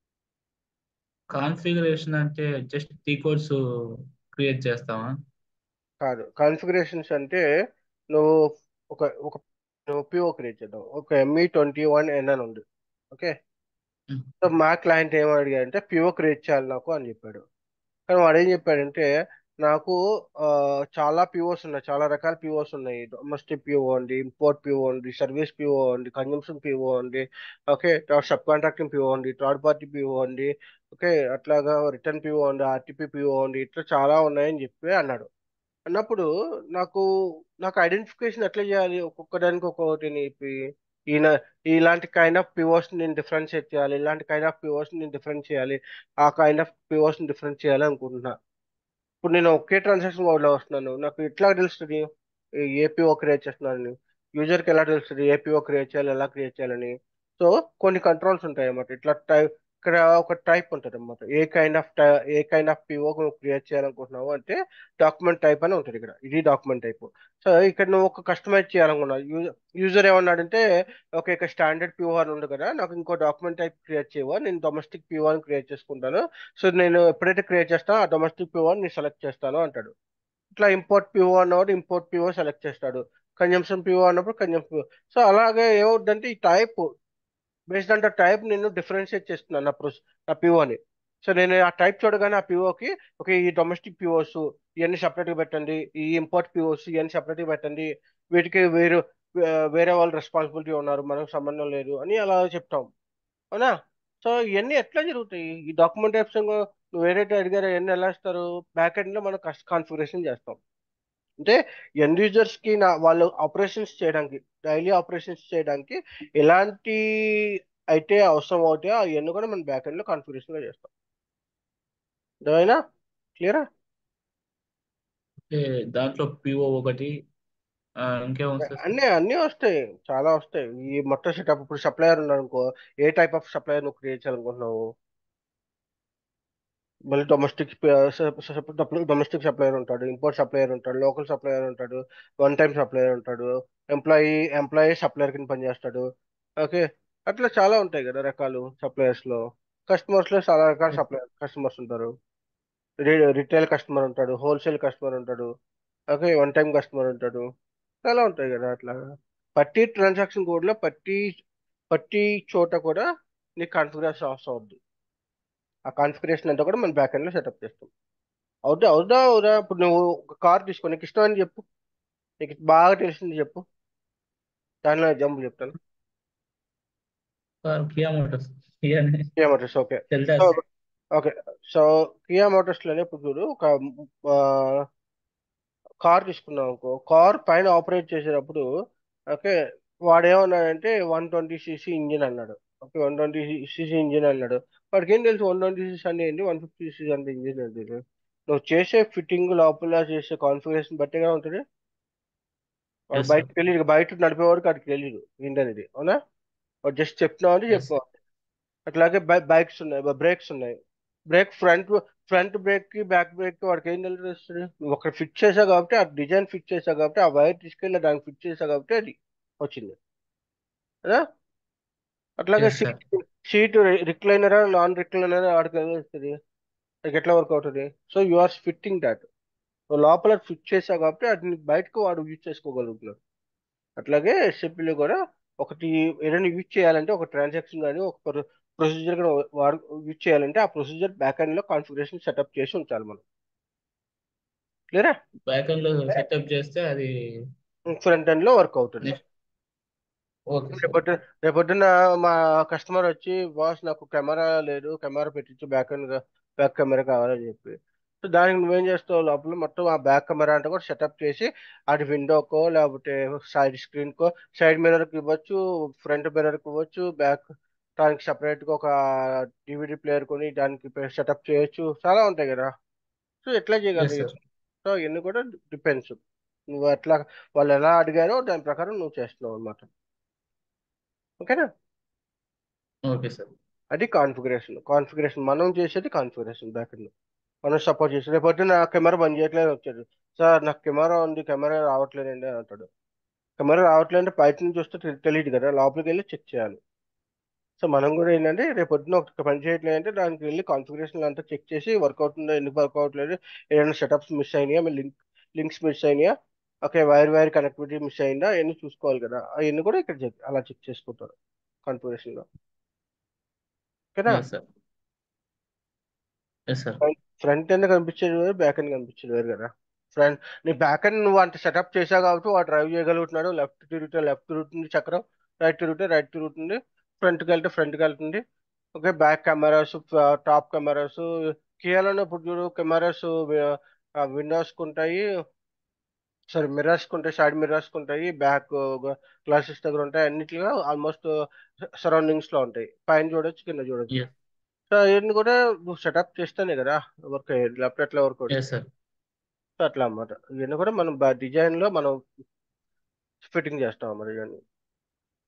కాన్ఫిగరేషన్ అంటే జస్ట్ టీ కోడ్స్ క్రియేట్ చేస్తామా కాదు కాన్ఫిగరేషన్స్ అంటే నువ్వు ఒక ఒక నువ్వు పిఓ క్రియేట్ చేద్దాం ఒక ఎంఈ ట్వంటీ వన్ ఎన్ అని ఉంది ఓకే Hmm. సో మా క్లయింట్ ఏం అడిగాడంటే పిఓ క్రియేట్ చేయాలి నాకు అని చెప్పాడు కానీ వాడు ఏం చెప్పాడంటే నాకు ఆ, చాలా పిఓస్ ఉన్నాయి చాలా రకాల పిఓస్ ఉన్నాయి డొమెస్టిక్ పిఓ ఉంది ఇంపోర్ట్ పిఓ ఉంది సర్వీస్ పిఓ ఉంది కన్జంప్షన్ పిఓ ఉంది ఓకే సబ్ కాంట్రాక్టింగ్ పిఓ ఉంది థర్డ్ పార్టీ పిఓ ఉంది ఓకే అట్లాగా రిటర్న్ పిఓ ఉంది ఆర్టీపీ పిఓ ఉంది ఇట్లా చాలా ఉన్నాయని చెప్పి అన్నాడు అన్నప్పుడు నాకు నాకు ఐడెంటిఫికేషన్ ఎట్లా చేయాలి ఒక్కొక్క దానికి ఒక్కొక్కటిని చెప్పి ఈయన ఇలాంటి కైండ్ ఆఫ్ పిఓస్ నేను డిఫరెన్షియేట్ చేయాలి ఇలాంటి కైండ్ ఆఫ్ పిఓస్ నేను డిఫరెన్స్ చేయాలి ఆ కైండ్ ఆఫ్ పిఓస్ డిఫరెన్స్ చేయాలి అనుకుంటున్నా ఇప్పుడు నేను ఒకే ట్రాన్సాక్షన్ మోడ్లో వస్తున్నాను నాకు ఎట్లా తెలుస్తుంది ఏపీఓ క్రియేట్ చేస్తున్నానని యూజర్కి ఎలా తెలుస్తుంది ఏపీఓ క్రియేట్ చేయాలి ఎలా క్రియేట్ చేయాలని సో కొన్ని కంట్రోల్స్ ఉంటాయి అన్నమాట ఇట్లా టైప్ ఇక్కడ ఒక టైప్ ఉంటుంది అనమాట ఏ కైండ్ ఆఫ్ ఏ కైండ్ ఆఫ్ పిఓ క్రియేట్ చేయాలనుకుంటున్నావు అంటే డాక్యుమెంట్ టైప్ అని ఉంటుంది ఇక్కడ ఇది డాక్యుమెంట్ టైప్ సో ఇక్కడ నువ్వు ఒక కస్టమైజ్ చేయాలనుకున్నావు యూజర్ ఏమన్నాడంటే ఓకే ఇక్కడ స్టాండర్డ్ పిఓ అని ఉంది కదా నాకు ఇంకో డాక్యుమెంట్ టైప్ క్రియేట్ చేయవా నేను డొమెస్టిక్ పిఓ అని క్రియేట్ చేసుకుంటాను సో నేను ఎప్పుడైతే క్రియేట్ చేస్తానో ఆ డొమెస్టిక్ పిఓ నేను సెలెక్ట్ చేస్తాను అంటాడు ఇట్లా ఇంపోర్ట్ పిఓ అన్నవాడు ఇంపోర్ట్ పిఓ సెలెక్ట్ చేస్తాడు కన్జంప్షన్ పిఓ అన్నప్పుడు కన్జంప్షన్ పిఓ సో అలాగే ఏమవుతుందంటే ఈ type based on the type నేను డిఫరెన్షియేట్ చేస్తున్నాను నా ప్రొస్ నా పిఓని సో నేను ఆ టైప్ చూడగానే ఆ పిఓకి ఓకే ఈ డొమెస్టిక్ పిఓస్ ఇవన్నీ సపరేట్గా పెట్టండి ఈ ఇంపోర్ట్ పిఓస్ ఇవన్నీ సపరేట్గా పెట్టండి వీటికి వేరు వేరే వాళ్ళు రెస్పాన్సిబిలిటీ ఉన్నారు మనకు సంబంధం లేదు అని అలా చెప్తాం అవునా సో ఇవన్నీ ఎట్లా జరుగుతాయి ఈ డాక్యుమెంటేషన్ నువ్వు ఏదైతే అడిగారో ఇవన్నీ ఎలా ఇస్తారు బ్యాక్ ఎండ్లో మనం కస్ట్ కాన్ఫిగరేషన్ చేస్తాం అంటే ఎండ్ యూజర్స్ కి నా వాళ్ళు ఆపరేషన్స్ చేయడానికి డైలీ ఆపరేషన్స్ చేయడానికి ఎలాంటి అయితే అవసరం అవుతాయో అవన్నీ కూడా మనం బ్యాక్ ఎండ్ లో కాన్ఫిగరేషన్ గా చేస్తాం అర్థమైనా క్లియరా ఓకే, దాంట్లో పిఓ ఒకటి ఆ, ఇంకేం వస్తుంది సార్ అన్నీ అన్నీ వస్తాయి చాలా వస్తాయి ఈ మొత్తం సెటప్ ఇప్పుడు సప్లయర్ ఉన్నాడు అనుకో ఏ టైప్ ఆఫ్ సప్లయర్ నువ్వు క్రియేట్ చేయాలనుకుంటున్నావు మళ్ళీ డొమెస్టిక్ డొమెస్టిక్ సప్లయర్ ఉంటాడు ఇంపోర్ట్ సప్లయర్ ఉంటాడు లోకల్ సప్లయర్ ఉంటాడు వన్ టైం సప్లయర్ ఉంటాడు ఎంప్లాయీ ఎంప్లాయీ సప్లయర్ కింద పనిచేస్తాడు ఓకే అట్లా చాలా ఉంటాయి కదా రకాలు సప్లయర్స్ లో కస్టమర్స్ లో చాలా రకాల సప్లయర్ కస్టమర్స్ ఉంటారు రిటైల్ కస్టమర్ ఉంటాడు హోల్సేల్ కస్టమర్ ఉంటాడు ఓకే వన్ టైం కస్టమర్ ఉంటాడు చాలా ఉంటాయి కదా అట్లా ప్రతి ట్రాన్సాక్షన్ కోడ్ లో ప్రతి ప్రతి చోట కూడా నీకు కాన్ఫిగరేషన్ అవసరం అవుద్ది ఆ కాన్ఫిగరేషన్ అంతా కూడా మనం బ్యాక్ ఎండ్ లో సెటప్ చేస్తాం అవుతా అవుదా అవుదా ఇప్పుడు నువ్వు ఒక కార్ తీసుకో నీకు ఇష్టం అని చెప్పు నీకు బాగా తెలిసింది చెప్పు దానిలో ఎగ్జాంపుల్ చెప్తాను సార్ కియా మోటార్స్ కియానే కియా మోటార్స్ ఓకే తెలుసా so sir? Okay so Kia Motors లోనే ఇప్పుడు చూడు ఒక కార్ తీసుకున్నాం అనుకో కార్ పైన ఆపరేట్ చేసేటప్పుడు ఓకే వాడు ఏమన్నాడంటే వన్ ట్వంటీ సీసీ ఇంజిన్ అన్నాడు okay one twenty CC engine అన్నాడు వాడికి ఏం తెలుసు వన్ ట్వంటీ సీసీ అంటే ఏంటి వన్ ఫిఫ్టీ సీసీ అంటే ఇంజిన్ అంటే ఏంటి? నువ్వు చేసే ఫిట్టింగ్ లోపల చేసే కాన్ఫిగరేషన్ బట్టిగా ఉంటుంది వాడు Yes, sir. బయటకు తెలియదు బయట నడిపేవాడికి వాడికి తెలియదు ఏంటనేది అవునా వాడు జస్ట్ చెప్తున్నావు అంటే Yes, చెప్తున్నావు అట్లాగే బైక్స్ ఉన్నాయి బ్రేక్స్ ఉన్నాయి బ్రేక్ ఫ్రంట్ ఫ్రంట్ బ్రేక్ కి బ్యాక్ బ్రేక్ కి వాడికి ఏం తెలుస్తుంది నువ్వు ఒకటి ఫిట్ చేసావు కాబట్టి ఆ డిజైన్ ఫిట్ చేసావు కాబట్టి ఆ వైర్ తీసుకెళ్ళి దానికి ఫిట్ చేసావు కాబట్టి అది వచ్చింది కదా అట్లాగే Yes, sir. సీట్ సీట్ రిక్లైనరా నాన్ రిక్లైనరా వాడికి తెలుస్తుంది అది ఎట్లా వర్క్ అవుతుంది so you are fitting that లోపల ఫిట్ చేసావు కాబట్టి అది బయటకు వాడు యూజ్ చేసుకోగలుగుతున్నాడు అట్లాగే ఎస్ఎపిలో కూడా ఒకటి ఏదైనా యూజ్ చేయాలంటే ఒక ట్రాన్సాక్షన్ కానీ ఒక ప్రొసీజర్ కానీ వాడు యూజ్ చేయాలంటే ఆ ప్రొసీజర్ బ్యాక్ ఎండ్ లో కాన్ఫిగరేషన్ సెటప్ చేసి ఉంచాలి మనం క్లియరా బ్యాక్ ఎండ్ లో సెటప్ చేస్తే అది ఫ్రంట్ ఎండ్ లో వర్క్ అవుతుంది నెక్స్ట్ ఓకే సార్ రేపొద్దు రేపొద్దున మా కస్టమర్ వచ్చి బాస్ నాకు కెమెరా లేదు కెమెరా పెట్టించి బ్యాక్ ఎండ్ బ్యాక్ కెమెరా కావాలని చెప్పి సో దానికి నువ్వేం చేస్తావు లోపల మొత్తం ఆ బ్యాక్ కెమెరా అంటే కూడా సెటప్ చేసి అది విండోకో లేకపోతే సైడ్ స్క్రీన్ కో సైడ్ మిర్రర్ కి ఇవ్వచ్చు ఫ్రంట్ మిర్రర్ కి ఇవ్వచ్చు బ్యాక్ దానికి separate గా ఒక డివిడి ప్లేయర్ కొని దానికి సెటప్ చేయొచ్చు చాలా ఉంటాయి కదా సో ఎట్లా ఎస్ చేయగలరు సార్ సో ఇవన్నీ కూడా డిపెండ్స్ నువ్వు ఎట్లా వాళ్ళు ఎలా అడిగారో దాని ప్రకారం నువ్వు చేస్తున్నావు అనమాట ఓకేనా ఓకే సార్ అది కాన్ఫిగరేషన్ కాన్ఫిగరేషన్ మనం చేసేది కాన్ఫిగరేషన్ బ్యాక్ ఎండ్ మనం సపోర్ట్ చేసి రేపు పొద్దున్న కెమెరా బంద్ చేయట్లేదు వచ్చాడు సార్ నాకు కెమెరా ఉంది కెమెరా రావట్లేదండి అని అంటాడు కెమెరా రావట్లేదంటే బయట నుంచి వస్తే తె- తెలియదు కదా లోపలికి వెళ్ళి చెక్ చేయాలి సో మనం కూడా ఏంటంటే రేపు పొద్దున్న ఒక పని చేయట్లేదంటే దానికి వెళ్ళి కాన్ఫిగరేషన్ అంతా చెక్ చేసి వర్క్ అవుతుందో ఎందుకు వర్క్ అవ్వట్లేదు ఏదైనా సెటప్స్ మిస్ అయినాయా మీ లింక్ లింక్స్ మిస్ అయినాయా okay wire wire connectivity miss అయిందా అవన్నీ చూసుకోవాలి కదా అవన్నీ కూడా ఇక్కడ చెక్ అలా చెక్ చేసుకుంటారు కాన్ఫిగరేషన్ లో ఓకేనా yes sir yes sir front end కనిపించేది వేరు బ్యాక్ ఎండ్ కనిపించేది వేరు కదా ఫ్రంట్ నీ బ్యాక్ ఎండ్ నువ్వు అంత సెటప్ చేసావు కాబట్టి వాడు డ్రైవ్ చేయగలుగుతున్నాడు లెఫ్ట్ తిరిగితే లెఫ్ట్ తిరుగుతుంది చక్రం రైట్ తిరిగితే రైట్ తిరుగుతుంది ఫ్రంట్కి వెళ్తే ఫ్రంట్కి వెళ్తుంది okay back cameras top cameras కియాలోనే ఇప్పుడు చూడు కెమెరాస్ విండోస్ ఉంటాయి సారీ మిర్రర్స్ ఉంటాయి సైడ్ మిర్రర్స్ ఉంటాయి బ్యాక్ గ్లాసెస్ దగ్గర ఉంటాయి అన్నిటిగా ఆల్మోస్ట్ సరౌండింగ్స్ లో ఉంటాయి పైన చూడొచ్చు కింద చూడొచ్చు ఎస్ సో అవన్నీ కూడా నువ్వు సెటప్ చేస్తేనే కదా వర్క్ అయ్యేది లేకపోతే ఎట్లా వర్క్ అవుతుంది ఎస్ సార్ సో అట్లా అన్నమాట ఇవన్నీ కూడా మనం డిజైన్ లో మనం ఫిట్టింగ్ చేస్తాం అన్నమాట ఇవన్నీ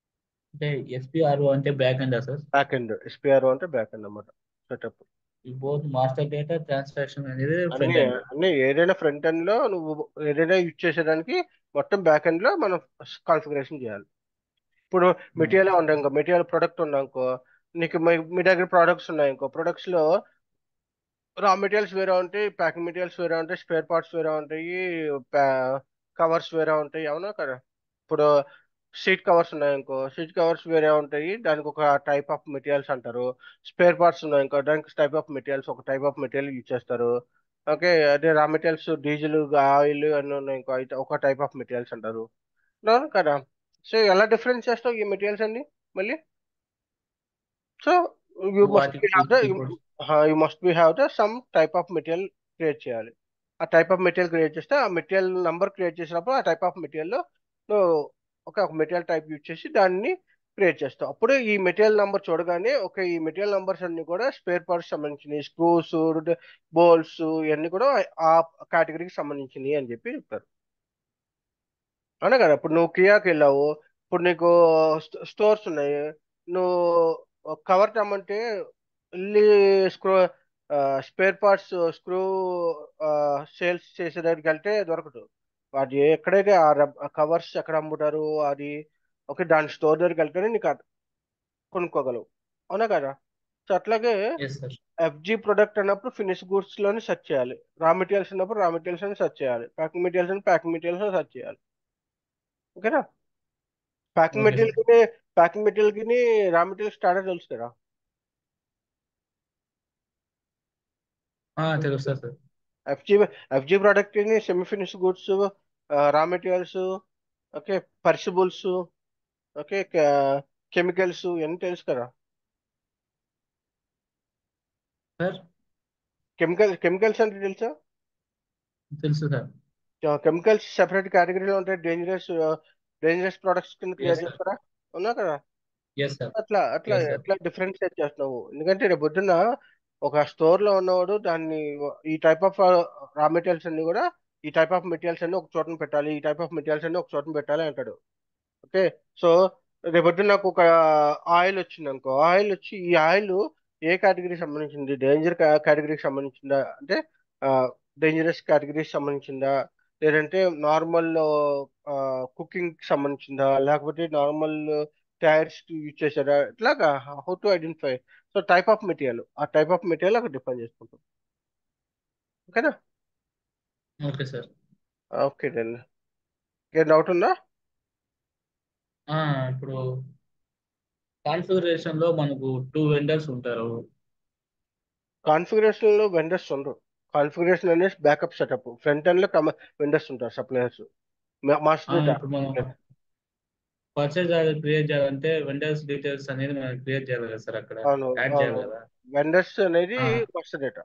అంటే ఎస్పిఆర్ఓ అంటే back end sir back end SPR అంటే బ్యాక్ ఎండ్ అన్నమాట సెటప్ ఈ బోత్ మాస్టర్ డేటా ట్రాన్సాక్షన్ అనేది అన్ని ఫ్రంట్ ఎండ్ అన్ని ఏదైనా ఫ్రంట్ ఎండ్ లో నువ్వు ఏదైనా యూజ్ చేసేదానికి మొత్తం బ్యాక్ ఎండ్ లో మనం కాన్ఫిగరేషన్ చేయాలి ఇప్పుడు మెటీరియల్ ఉందనుకో మెటీరియల్ ప్రొడక్ట్ ఉందనుకో నీకు మీ- మీ దగ్గర ప్రొడక్ట్స్ ఉన్నాయి ఇంకో ప్రొడక్ట్స్ లో రా మెటీరియల్స్ వేరే ఉంటాయి ప్యాకింగ్ మెటీరియల్స్ వేరే ఉంటాయి స్పేర్ పార్ట్స్ వేరే ఉంటాయి కవర్స్ వేరే ఉంటాయి అవునా కదా ఇప్పుడు సీట్ కవర్స్ ఉన్నాయి ఇంకో సీట్ కవర్స్ వేరే ఉంటాయి దానికి ఒక టైప్ ఆఫ్ మెటీరియల్స్ అంటారు స్పేర్ పార్ట్స్ ఉన్నాయి ఇంకో దానికి టైప్ ఆఫ్ మెటీరియల్స్ ఒక టైప్ ఆఫ్ మెటీరియల్ యూజ్ చేస్తారు ఓకే అదే రా మెటీరియల్స్ డీజిల్ ఆయిల్ అన్నీ ఉన్నాయి ఇంకో అయితే ఒక టైప్ ఆఫ్ మెటీరియల్స్ అంటారు అవును కదా సో ఎలా డిఫరెన్స్ చేస్తావు ఈ మెటీరియల్స్ అన్ని మళ్ళీ సో యూ మస్ట్ వాటికి బి హ్యావ్ ద ఇప్పుడు you must be have the some type of material create చేయాలి ఆ టైప్ ఆఫ్ మెటీరియల్ క్రియేట్ చేస్తే ఆ మెటీరియల్ నంబర్ క్రియేట్ చేసినప్పుడు ఆ టైప్ ఆఫ్ మెటీరియల్ నువ్వు ఒక ఒక మెటీరియల్ టైప్ యూజ్ చేసి దాన్ని క్రియేట్ చేస్తావు అప్పుడు ఈ మెటీరియల్ నంబర్ చూడగానే ఒక ఈ మెటీరియల్ నంబర్స్ అన్ని కూడా స్పేర్ పార్ట్స్ సంబంధించినవి స్క్రూస్ బోల్స్ ఇవన్నీ కూడా ఆ కేటగిరీకి సంబంధించినవి అని చెప్పి చెప్తారు అవునా కదా ఇప్పుడు నువ్వు కియాకి వెళ్ళావు ఇప్పుడు నీకు స్టోర్స్ ఉన్నాయి నువ్వు కవర్ తెమ్మంటే వెళ్ళి screw spare parts screw sales చేసే దగ్గరికి వెళ్తే దొరకదు వాటి ఎక్కడైతే ఆ కవర్స్ ఎక్కడ అమ్ముతారు అది ఓకే దాని స్టోర్ దగ్గరికి వెళ్తేనే నీకు అది కొనుక్కోగలవు అవునా కదా సో అట్లాగే ఎస్ సార్ ఎఫ్జి ప్రొడక్ట్ అన్నప్పుడు ఫినిష్ గూడ్స్ లోనే సెర్చ్ చేయాలి రా మెటీరియల్స్ అన్నప్పుడు రా మెటీరియల్స్ అని సెర్చ్ చేయాలి ప్యాకింగ్ మెటీరియల్స్ అని ప్యాకింగ్ మెటీరియల్స్ అని సెర్చ్ చేయాలి ఓకేనా ప్యాకింగ్ ఓకే మెటీరియల్ కి ప్యాకింగ్ మెటీరియల్ కి రా మెటీరియల్ స్టాండర్డ్ తెలుసు కదా సార్ తెలుస్తా సార్ ఎఫ్జి ఎఫ్జి ప్రోడక్ట్ ని semi finish goods raw materials okay perishables okay chemicals ఇవన్నీ తెలుసు కదా సార్ కెమికల్ కెమికల్స్ అంటే తెలుసా తెలుసు సార్ కెమికల్స్ సెపరేట్ కేటగిరీలో ఉంటాయి డేంజరస్ డేంజరస్ ప్రొడక్ట్స్ కింద ఎస్ క్రియేట్ సార్ చేస్తారా ఉన్నా కదా ఎస్ సార్ అట్లా అట్లా ఎస్ సార్ ఎట్లా డిఫరెన్షియేట్ చేస్తున్నావు ఎందుకంటే రేపు పొద్దున్న ఒక స్టోర్ లో ఉన్నవాడు దాన్ని ఈ టైప్ ఆఫ్ రా మెటీరియల్స్ అన్ని కూడా ఈ టైప్ ఆఫ్ మెటీరియల్స్ అన్ని ఒక చోటన పెట్టాలి ఈ టైప్ ఆఫ్ మెటీరియల్స్ అన్ని ఒక చోటన పెట్టాలి అంటాడు ఓకే సో రేపొద్దు నాకు ఒక ఆయిల్ వచ్చింది అనుకో ఆయిల్ వచ్చి ఈ ఆయిల్ ఏ కేటగిరీకి సంబంధించింది డేంజర్ కేటగిరీకి సంబంధించిందా అంటే డేంజరస్ కేటగిరీకి సంబంధించిందా లేదంటే నార్మల్ కుకింగ్ సంబంధించిందా లేకపోతే నార్మల్ టైర్స్ యూజ్ చేశారా ఇట్లాగా how to identify so type of material ఆ టైప్ ఆఫ్ మెటీరియల్ అక్కడ డిఫైన్ చేసుకుంటాం ఓకేనా okay sir okay then a doubt ఉందా ఇప్పుడు కాన్ఫిగరేషన్ లో మనకు టూ వెండర్స్ ఉంటారు కాన్ఫిగరేషన్ లో వెండర్స్ ఉండరు కాన్ఫిగరేషన్ అనేది బ్యాకప్ సెటప్ ఫ్రంట్ ఎండ్ లో వెండర్స్ ఉంటారు సప్లయర్స్ మాస్టర్ డేటా ఇప్పుడు మనం పర్చేజ్ క్రియేట్ చేయాలంటే వెండర్స్ డీటెయిల్స్ అనేది మనం క్రియేట్ చేయాలి కదా సార్ అక్కడ అవును యాడ్ చేయాలి కదా వెండర్స్ అనేది ఆ. మాస్టర్ డేటా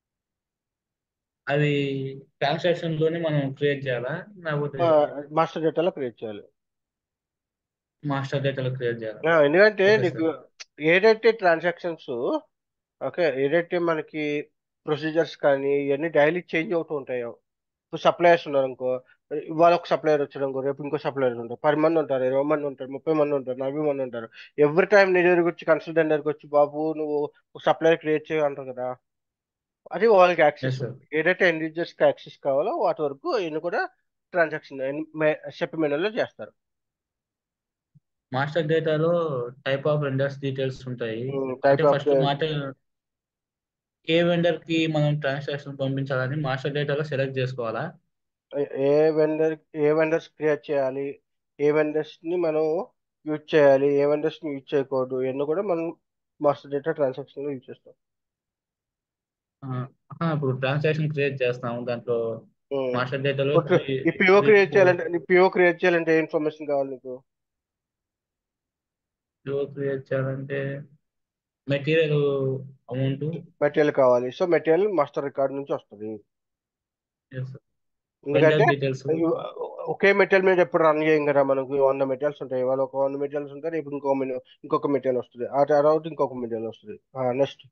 అది ట్రాన్సాక్షన్ లోనే మనం క్రియేట్ చేయాలా లేకపోతే మాస్టర్ డేటాలో క్రియేట్ చేయాలి మాస్టర్ డేటాలో క్రియేట్ చేయాలా ఆ, ఎందుకంటే ఓకే నీకు ఏదైతే ట్రాన్సాక్షన్స్ ఓకే ఏదైతే మనకి ప్రొసీజర్స్ కానీ ఇవన్నీ డైలీ చేంజ్ అవుతూ ఉంటాయో ఇప్పుడు సప్లయర్స్ ఉన్నారు అనుకో ఇవాళ ఒక సప్లయర్ వచ్చాడు అనుకో రేపు ఇంకో సప్లయర్ ఉంటారు పది మంది ఉంటారు ఇరవై మంది ఉంటారు ముప్పై మంది ఉంటారు నలభై మంది ఉంటారు ఎవ్రీ టైం నీ దగ్గరికి వచ్చి కన్సల్టెంట్ దగ్గరికి వచ్చి బాబు నువ్వు ఒక సప్లయర్ క్రియేట్ చేయ అంటారు కదా అది వాళ్ళకి Yes, యాక్సెస్ sir. ఏదైతే ఎండ్ యూజర్స్ కి యాక్సెస్ కావాలో వాటి వరకు ఈయన కూడా ట్రాన్సాక్షన్ సెప్ మెనూలో చేస్తారు మాస్టర్ డేటాలో టైప్ ఆఫ్ వెండర్స్ డీటెయిల్స్ ఉంటాయి టైప్ అంటే ఆఫ్ ఫస్ట్ మాట ఏ వెండర్ కి మనం ట్రాన్సాక్షన్ పంపించాలని మాస్టర్ డేటాలో సెలెక్ట్ చేసుకోవాలా a vendor a vendors create చేయాలి ఏ వెండర్స్ ని మనం యూజ్ చేయాలి ఏ వెండర్స్ ని యూజ్ చేయకూడదు ఇవన్నీ కూడా మనం మాస్టర్ డేటా ట్రాన్సాక్షన్ లో యూజ్ చేస్తాం ఆ, ఆహా, ఇప్పుడు ట్రాన్సాక్షన్ క్రియేట్ చేస్తాము దాంట్లో ఉమ్. మాస్టర్ డేటాలో ఇప్పుడు ఈ పిఓ క్రియేట్ చేయాలంటే నీ పిఓ క్రియేట్ చేయాలంటే ఏ ఇన్ఫర్మేషన్ కావాలి నీకు క్రియేట్ చేయాలంటే మెటీరియల్ అమౌంట్ మెటీరియల్ కావాలి సో మెటీరియల్ మాస్టర్ రికార్డ్ నుంచి వస్తుంది వెండర్ ఎందుకంటే డీటెయిల్స్ ఒకే మెటీరియల్ మీద ఎప్పుడు రన్ చేయం కదా మనకు వంద మెటీరియల్స్ ఉంటాయి ఇవాళ ఒక వంద మెటీరియల్స్ ఉంటాయి రేపు ఇంకో మెను- ఇంకొక మెటీరియల్ వస్తుంది ఆ తర్వాత ఇంకొక మెటీరియల్ వస్తుంది next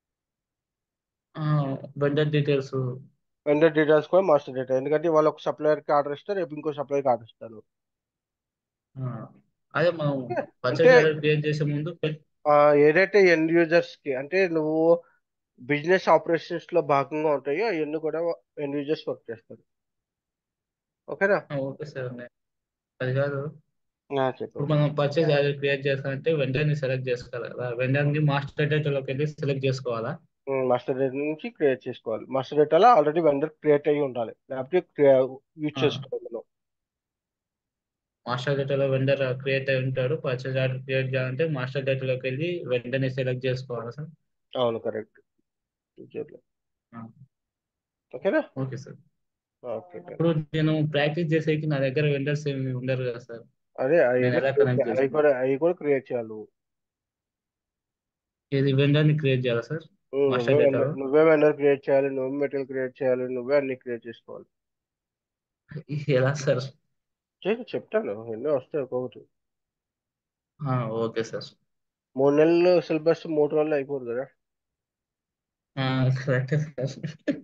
vendor details vendor details కూడా మాస్టర్ డేటా ఎందుకంటే వాళ్ళు ఒక సప్లయర్ కి ఆర్డర్ ఇస్తారు రేపు ఇంకో సప్లయర్ కి ఆర్డర్ ఇస్తారు అదే మనం అంటే పర్చేజ్ ఆర్డర్ క్రియేట్ చేసే ముందు పె- ఆ, ఏదైతే ఎండ్ యూజర్స్ కి అంటే నువ్వు బిజినెస్ ఆపరేషన్స్ లో భాగంగా ఉంటాయో అవన్నీ కూడా ఎండ్ యూజర్స్ వర్క్ చేస్తారు ఓకేనా ఆ, ఓకే సార్ నేను అది కాదు ఆ, చెప్పు ఇప్పుడు మనం పర్చేజ్ ఆర్డర్ క్రియేట్ చేస్తామంటే వెండర్ని సెలెక్ట్ చేసుకోవాలి కదా వెండర్ని మాస్టర్ డేటాలోకి వెళ్ళి సెలెక్ట్ చేసుకోవాలా మాస్టర్ డేటా నుంచి క్రియేట్ చేసుకోవాలి మాస్టర్ డేటాలో ఆల్రెడీ వెండర్ క్రియేట్ అయ్యి ఉండాలి లేకపోతే యూజ్ ఆ. చేసుకోవాలి మనం మాస్టర్ డేటాలో వెండర్ క్రియేట్ అయి ఉంటాడు పర్చేజ్ ఆర్డర్ క్రియేట్ చేయాలంటే మాస్టర్ డేటాలోకి వెళ్ళి వెంటనే సెలెక్ట్ చేసుకోవాలి సార్ అవును కరెక్ట్ ఫ్యూచర్లో ఓకేనా ఓకే సార్ ఓకే ఇప్పుడు నేను ప్రాక్టీస్ చేసేకి నా దగ్గర వెండర్స్ ఏమి ఉండరు కదా సార్ అదే అవి నేను ఎలా connect అవి చేస్తాను? కూడా అవి కూడా క్రియేట్ చేయాలి నువ్వు ఇది వెండర్ని క్రియేట్ చేయాలా సార్ ఉమ్, మాస్టర్ నువ్వే డేటాలో? vendor- నువ్వే వెండర్ క్రియేట్ చేయాలి నువ్వే మెటీరియల్ క్రియేట్ చేయాలి నువ్వే అన్ని క్రియేట్ చేసుకోవాలి ఎలా సార్ చేసి చెప్తాను ఎన్నో వస్తాయి ఒక్కొక్కటి ఆ, ఓకే సార్ మూడు నెలలు సిలబస్ మూడు రోజులు అయిపోదు కదా కరెక్ట్ సార్